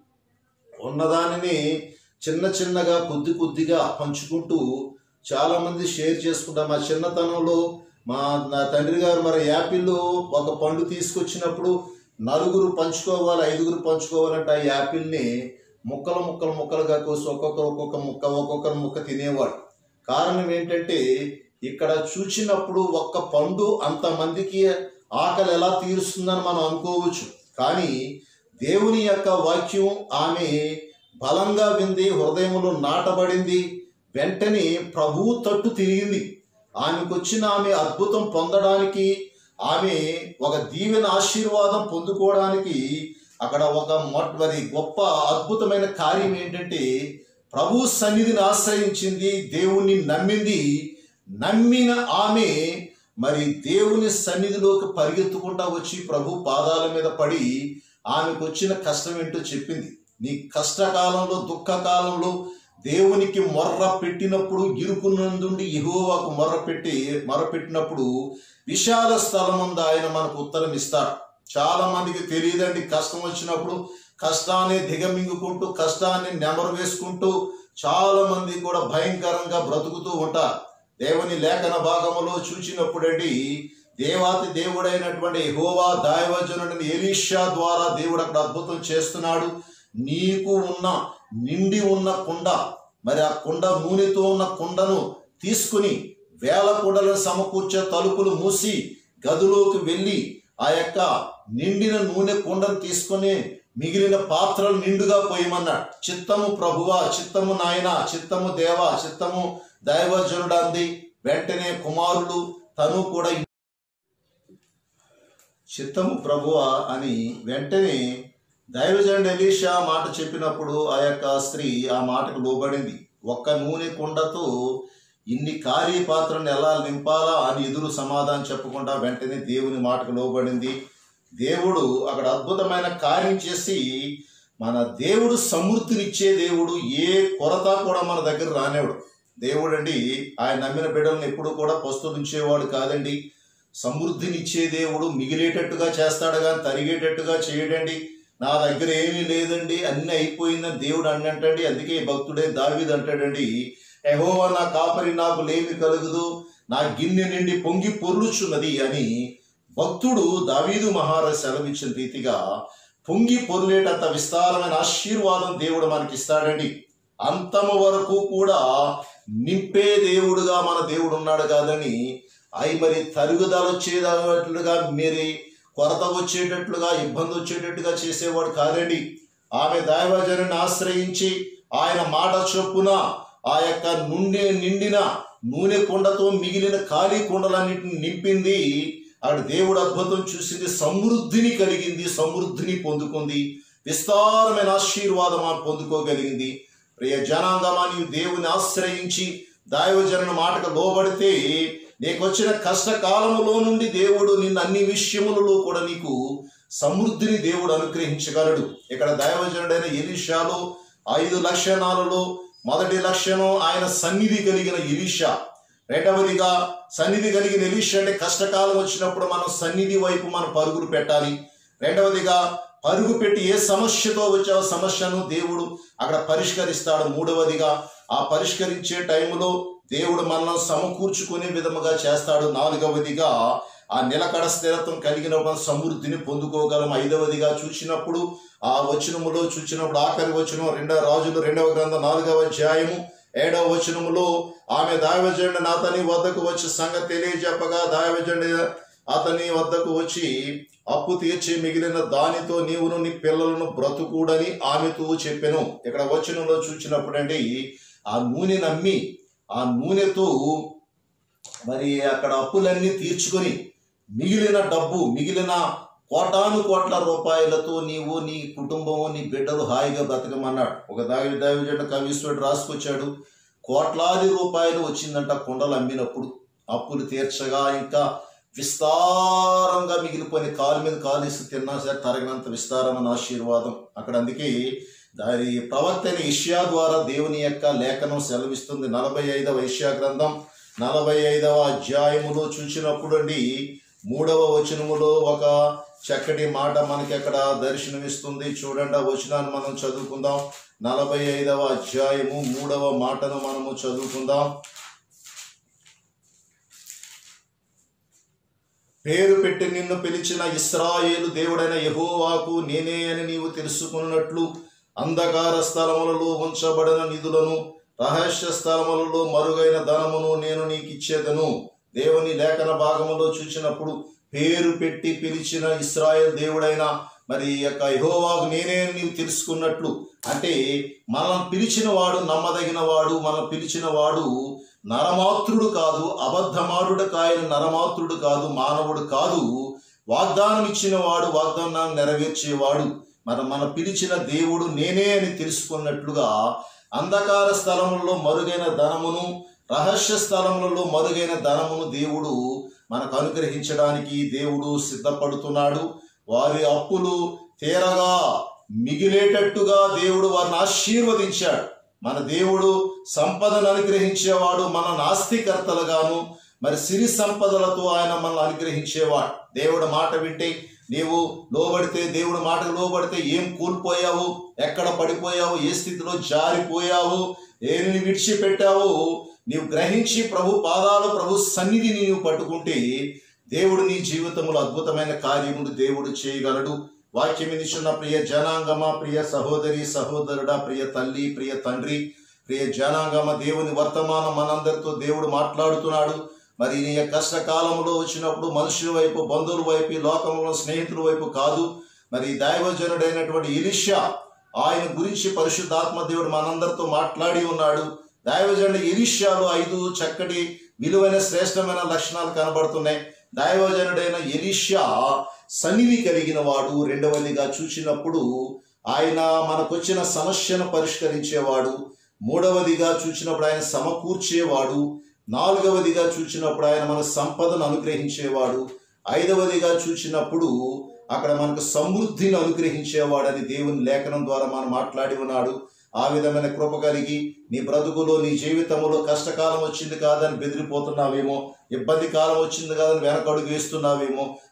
ఉన్నదానిని చిన్న చిన్నగా కొద్ది కొద్దిగా పంచుకుంటూ చాలా మంది షేర్ చేసుకుంటాం మా చిన్నతనంలో మా నా తండ్రి గారు మరి యాపిల్ ఒక పండు తీసుకొచ్చినప్పుడు నలుగురు పంచుకోవాలి ఐదుగురు పంచుకోవాలంటే ఆ యాపిల్ని ముక్కలు ముక్కలు ముక్కలుగా కోసి ఒక్కొక్కరు ఒక్కొక్క ముక్క ఒక్కొక్కరు ముక్క తినేవాడు కారణం ఏంటంటే ఇక్కడ చూచినప్పుడు ఒక్క పండు అంతమందికి ఆకలి ఎలా తీరుస్తుందని మనం అనుకోవచ్చు కానీ దేవుని యొక్క వాక్యం ఆమె బలంగా వింది హృదయంలో నాటబడింది వెంటనే ప్రభువు తట్టు తిరిగింది ఆమెకు వచ్చిన ఆమె అద్భుతం పొందడానికి ఆమె ఒక దీవెన ఆశీర్వాదం పొందుకోవడానికి అక్కడ ఒక మొట్ మరి గొప్ప అద్భుతమైన కార్యం ఏంటంటే ప్రభు సన్నిధిని ఆశ్రయించింది దేవుణ్ణి నమ్మింది నమ్మిన ఆమె మరి దేవుని సన్నిధిలోకి పరిగెత్తుకుంటా వచ్చి ప్రభు పాదాల మీద పడి ఆమెకు వచ్చిన కష్టం ఏంటో చెప్పింది నీ కష్టకాలంలో దుఃఖకాలంలో దేవునికి మొర్ర పెట్టినప్పుడు ఇరుకునందుండి యెహోవాకు మొర్ర పెట్టి మొర్ర పెట్టినప్పుడు విశాల స్థలముందు ఆయన మనకు ఉత్తరం ఇస్తాడు చాలా మందికి తెలియదండి కష్టం వచ్చినప్పుడు కష్టాన్ని దిగమింగుకుంటూ కష్టాన్ని నెమరు వేసుకుంటూ చాలా మంది కూడా భయంకరంగా బ్రతుకుతూ ఉంటారు దేవుని లేఖన భాగములో చూచినప్పుడండి దేవాతి దేవుడైనటువంటి హోవా దైవజనుడిని ఎలీషా ద్వారా దేవుడు అక్కడ అద్భుతం చేస్తున్నాడు నీకు ఉన్న నిండి ఉన్న కుండ మరి ఆ కుండ నూనెతో ఉన్న కుండను తీసుకుని వేల కుండలను సమకూర్చే తలుపులు మూసి గదిలోకి వెళ్ళి ఆ యొక్క నిండిన నూనె కుండను తీసుకొని మిగిలిన పాత్రలు నిండుగా పోయమన్నాడు చిత్తము ప్రభువా చిత్తము నాయన చిత్తము దేవా చిత్తము దైవజనుడు అంది వెంటనే కుమారుడు తను కూడా చిత్తము ప్రభువా అని వెంటనే దైవజనుడు ఎలీషా మాట చెప్పినప్పుడు ఆ యొక్క స్త్రీ ఆ మాటకు లోబడింది ఒక్క నూనె కుండతో ఇన్ని ఖాళీ పాత్రను ఎలా నింపాలా అని ఎదురు సమాధానం చెప్పకుండా వెంటనే దేవుని మాటకు లోబడింది దేవుడు అక్కడ అద్భుతమైన కార్యం చేసి మన దేవుడు సమృద్ధినిచ్చే దేవుడు ఏ కొరత కూడా మన దగ్గర రానేవాడు దేవుడు అండి ఆయన నమ్మిన బిడ్డలను ఎప్పుడు కూడా పస్తులుంచేవాడు కాదండి సమృద్ధినిచ్చే దేవుడు మిగిలేటట్టుగా చేస్తాడు కానీ తరిగేటట్టుగా చేయడండి నా దగ్గర ఏమీ లేదండి అన్ని అయిపోయిందని దేవుడు అన్నంటండి అందుకే భక్తుడే దావీదు అంటాడండి ఎహోవా నా కాపరి నాకు లేమి కలుగుదు నా గిన్నె నిండి పొంగి పొర్లుచున్నది అని భక్తుడు దావీదు మహారాజు సెలవిచ్చిన రీతిగా పొంగి పొర్లేటంత విస్తారమైన ఆశీర్వాదం దేవుడు మనకి ఇస్తాడండి అంతము వరకు కూడా నింపే దేవుడుగా మన దేవుడు ఉన్నాడు కాదని అవి మరి తరుగుదల వచ్చేటట్లుగా మీరు కొరత వచ్చేటట్లుగా ఇబ్బంది వచ్చేటట్టుగా చేసేవాడు కాదండి ఆమె దైవజనుని ఆశ్రయించి ఆయన మాట చొప్పున ఆ యొక్క నుండి నిండిన నూనె కుండతో మిగిలిన ఖాళీ కుండలన్నింటిని నింపింది అక్కడ దేవుడు అద్భుతం చూసింది సమృద్ధిని కలిగింది సమృద్ధిని పొందుకుంది విస్తారమైన ఆశీర్వాదం ఆమె పొందుకోగలిగింది ప్రియ జనాంగమా నీవు దేవుని ఆశ్రయించి దైవజనుని మాటకు లోబడితే నీకు వచ్చిన కష్టకాలములో నుండి దేవుడు నిన్ను అన్ని విషయములలో కూడా నీకు సమృద్ధిని దేవుడు అనుగ్రహించగలడు ఇక్కడ దైవజనుడైన ఎలీషాలో ఐదు లక్షణాలలో మొదటి లక్షణం ఆయన సన్నిధి కలిగిన ఎలీషా రెండవదిగా సన్నిధి కలిగిన ఎలీషా అంటే కష్టకాలం వచ్చినప్పుడు మనం సన్నిధి వైపు మనం పరుగులు పెట్టాలి రెండవదిగా పరుగు పెట్టి ఏ సమస్యతో వచ్చే ఆ సమస్యను దేవుడు అక్కడ పరిష్కరిస్తాడు మూడవదిగా ఆ పరిష్కరించే టైంలో దేవుడు మనల్ని సమకూర్చుకునే విధముగా చేస్తాడు నాలుగవదిగా ఆ నిలకడ స్థిరత్వం కలిగిన మన సమృద్ధిని పొందుకోగలం ఐదవదిగా చూసినప్పుడు ఆ వచనములో చూసినప్పుడు ఆఖరి వచనం రెండవ రాజులు రెండవ గ్రంథం నాలుగవ అధ్యాయము ఏడవ వచనములో ఆమె దాయవజండి అతని వద్దకు వచ్చి సంగతి తెలియజెప్పగా దాయవజండి అతని వద్దకు వచ్చి అప్పు తీర్చి మిగిలిన దానితో నీవును నీ పిల్లలను బ్రతుకుడని ఆమెతో చెప్పెను ఇక్కడ వచనంలో చూసినప్పుడండి ఆ నూనె నమ్మి ఆ నూనెతో మరి అక్కడ అప్పులన్నీ తీర్చుకొని మిగిలిన డబ్బు మిగిలిన కోటాను కోట్ల రూపాయలతో నీవు నీ కుటుంబము నీ బిడ్డలు హాయిగా బ్రతకమన్నాడు ఒక దావి దావిజండ కవీశ్వరుడు రాసుకొచ్చాడు కోట్లాది రూపాయలు వచ్చిందంట కుండలు అమ్మినప్పుడు అప్పులు తీర్చగా ఇంకా విస్తారంగా మిగిలిపోయిన కాలు మీద కాలేసి తిన్నా సరే తరగనంత విస్తారమైన ఆశీర్వాదం అక్కడ అందుకే దాని ప్రవక్తైన ఇష్యా ద్వారా దేవుని యొక్క లేఖనం సెలవిస్తుంది నలభై ఐదవ ఇష్యా గ్రంథం నలభై ఐదవ అధ్యాయములో చూసినప్పుడు అండి మూడవ వచనములో ఒక చక్కటి మాట మనకి అక్కడ దర్శనమిస్తుంది చూడండి ఆ వచనాన్ని మనం చదువుకుందాం నలభై ఐదవ అధ్యాయము మూడవ మాటను మనము చదువుకుందాం పేరు పెట్టి నిన్ను పిలిచిన ఇస్రాయేలు దేవుడైన యెహోవాకు నేనే అని నీవు తెలుసుకున్నట్లు అంధకార స్థలములలో ఉంచబడిన నిధులను రహస్య స్థలములలో మరుగైన ధనమును నేను నీకు ఇచ్చేదను దేవుని లేఖన భాగములో చూసినప్పుడు పేరు పెట్టి పిలిచిన ఇస్రాయేల్ దేవుడైన మరి ఈ యొక్క యెహోవాకు నేనే అని నీవు తెలుసుకున్నట్లు అంటే మనం పిలిచిన వాడు నమ్మదగిన వాడు మనం పిలిచిన వాడు నరమాత్రుడు కాదు అబద్ధమారుడు కాయన నరమాత్రుడు కాదు మానవుడు కాదు వాగ్దానం ఇచ్చిన వాడు వాగ్దానాన్ని నెరవేర్చేవాడు మన మన పిలిచిన దేవుడు నేనే అని తెలుసుకున్నట్లుగా అంధకార స్థలములలో మరుగైన ధనమును రహస్య స్థలములలో మరుగైన ధనమును దేవుడు మనకు అనుగ్రహించడానికి దేవుడు సిద్ధపడుతున్నాడు వారి అప్పులు తీరగా మిగిలేటట్టుగా దేవుడు వారిని ఆశీర్వదించాడు మన దేవుడు సంపదను అనుగ్రహించేవాడు మన నాస్తికర్తలుగాను మరి సిరి సంపదలతో ఆయన మనల్ని అనుగ్రహించేవాడు దేవుడు మాట వింటే నీవు లోబడితే దేవుడు మాటకు లోబడితే ఏం కూలిపోయావు ఎక్కడ పడిపోయావు ఏ స్థితిలో జారిపోయావు ఏని విడిచిపెట్టావు నీవు గ్రహించి ప్రభు పాదాలు ప్రభు సన్నిధిని నీవు పట్టుకుంటే దేవుడు నీ జీవితంలో అద్భుతమైన కార్యములు దేవుడు చేయగలడు వాక్యం ఇచ్చిన ప్రియ జనాంగమ ప్రియ సహోదరి సహోదరుడా ప్రియ తల్లి ప్రియ తండ్రి ప్రియ జనాంగమ దేవుని వర్తమానం మనందరితో దేవుడు మాట్లాడుతున్నాడు మరి నీ యొక్క కష్టకాలంలో వచ్చినప్పుడు మనుషుల వైపు బంధువుల వైపు ఈ లోకంలో స్నేహితుల వైపు కాదు మరి దైవజనుడైనటువంటి ఇలిషా ఆయన గురించి పరిశుద్ధాత్మ దేవుడు మనందరితో మాట్లాడి ఉన్నాడు దైవజనుడు ఇలిషాలో ఐదు చక్కటి విలువైన శ్రేష్టమైన లక్షణాలు కనబడుతున్నాయి దైవజనుడైన ఎలీషా సన్నిధి కలిగిన వాడు రెండవదిగా చూసినప్పుడు ఆయన మనకొచ్చిన సమస్యను పరిష్కరించేవాడు మూడవదిగా చూసినప్పుడు ఆయన సమకూర్చేవాడు నాలుగవదిగా చూసినప్పుడు ఆయన మన సంపదను అనుగ్రహించేవాడు ఐదవదిగా చూసినప్పుడు అక్కడ మనకు సమృద్ధిని అనుగ్రహించేవాడని దేవుని లేఖనం ద్వారా మనం మాట్లాడి ఉన్నాడు ఆ విధమైన కృప కలిగి నీ బ్రతుకులో నీ జీవితంలో కష్టకాలం వచ్చింది కాదని బెదిరిపోతున్నావేమో ఇబ్బంది కాలం వచ్చింది కాదని వెనకడుగు వేస్తున్నావేమో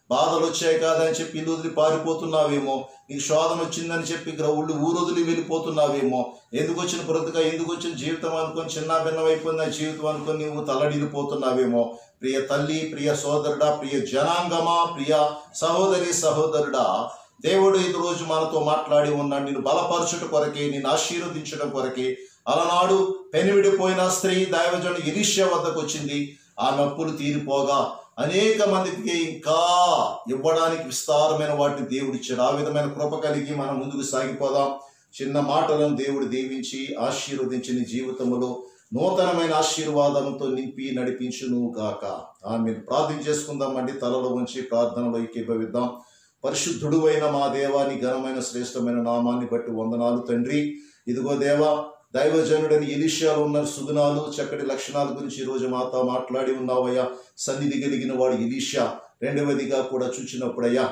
బాధలు వచ్చాయి కాదని చెప్పి ఇల్లు వదిలి పారిపోతున్నావేమో నీకు శోధన వచ్చిందని చెప్పి గ్రౌళ్ళు ఊరొదిలి వెళ్ళిపోతున్నావేమో ఎందుకు వచ్చిన బ్రతుక ఎందుకు వచ్చిన జీవితం అనుకొని చిన్న భిన్నమైపోయింది జీవితం అనుకొని నువ్వు తల్లడిల్లిపోతున్నావేమో ప్రియ తల్లి ప్రియ సోదరుడా ప్రియ జనాంగమా ప్రియ సహోదరి సహోదరుడా దేవుడు ఈ రోజు మనతో మాట్లాడి ఉన్నాడు నిన్ను బలపరచుట కొరకే నిన్ను ఆశీర్వదించడం కొరకే అలనాడు పెనివిడిపోయిన స్త్రీ దైవజను ఇరిష్య వద్దకు వచ్చింది ఆ నొప్పులు తీరిపోగా అనేక మందికి ఇంకా ఇవ్వడానికి విస్తారమైన వాటిని దేవుడు ఇచ్చాడు ఆ విధమైన కృప కలిగి మనం ముందుకు సాగిపోదాం చిన్న మాటలను దేవుడు దీవించి ఆశీర్వదించి నీ జీవితంలో నూతనమైన ఆశీర్వాదంతో నింపి నడిపించును గాక ఆమె ప్రార్థన చేసుకుందామండి తలలో ఉంచి ప్రార్థనలో ఏకీభవిద్దాం పరిశుద్ధుడు అయిన మా దేవాని ఘనమైన శ్రేష్టమైన నామాన్ని బట్టి వందనాలు తండ్రి ఇదిగో దేవా దైవజనుడని ఎలిషియాలో ఉన్న సుగుణాలు చక్కటి లక్షణాల గురించి ఈరోజు మాతో మాట్లాడి ఉన్నావయ్యా సన్నిధి కలిగిన వాడు ఎలీషా రెండవదిగా కూడా చూచినప్పుడయ్యా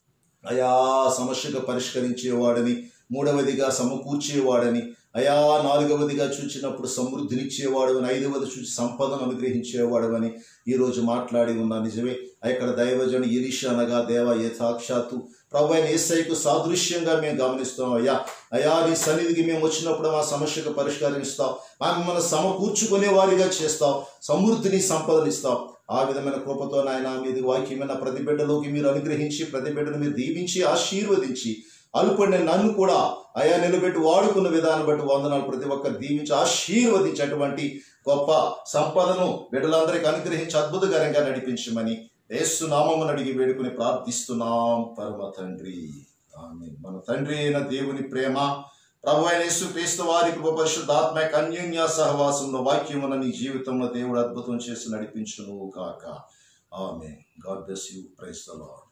అయా సమస్యగా పరిష్కరించేవాడని మూడవదిగా సమకూర్చేవాడని అయా నాలుగవదిగా చూచినప్పుడు సమృద్ధినిచ్చేవాడు అని ఐదవది చూసి సంపదను అనుగ్రహించేవాడు అని ఈరోజు మాట్లాడి ఉన్నా నిజమే ఇక్కడ దైవజను ఎలిషా అనగా దేవ ఏ సాక్షాత్తు ప్రభు అయిన ఏసైకు సాదృశ్యంగా మేము గమనిస్తాం అయ్యా అయా నీ సన్నిధికి మేము వచ్చినప్పుడు మా సమస్యకు పరిష్కరిస్తాం మాకు మనం సమకూర్చుకునే వారిగా చేస్తాం సమృద్ధిని సంపదనిస్తాం ఆ విధమైన కృపతో నాయన మీది వాక్యమైన ప్రతి బిడ్డలోకి మీరు అనుగ్రహించి ప్రతి బిడ్డను మీరు దీవించి ఆశీర్వదించి అల్పడిన నన్ను కూడా అయా నిలబెట్టి వాడుకున్న విధానం బట్టి వందనాలు ప్రతి ఒక్కరు దీవించి ఆశీర్వదించి అటువంటి గొప్ప సంపదను బిడ్డలందరికీ అనుగ్రహించి అద్భుతకరంగా నడిపించమని యేసు నామమును అడిగి వేడుకుని ప్రార్థిస్తున్నాం పరమ తండ్రి ఆమె మన తండ్రి అయిన దేవుని ప్రేమ ప్రభు అయిన యేసు క్రీస్తు వారి కృప పరిశుద్ధాత్మ యొక్క అన్యోన్య సహవాసంలో వాక్యమున నీ జీవితంలో దేవుడు అద్భుతం చేసి నడిపించును కాక ఆమె God bless you praise the lord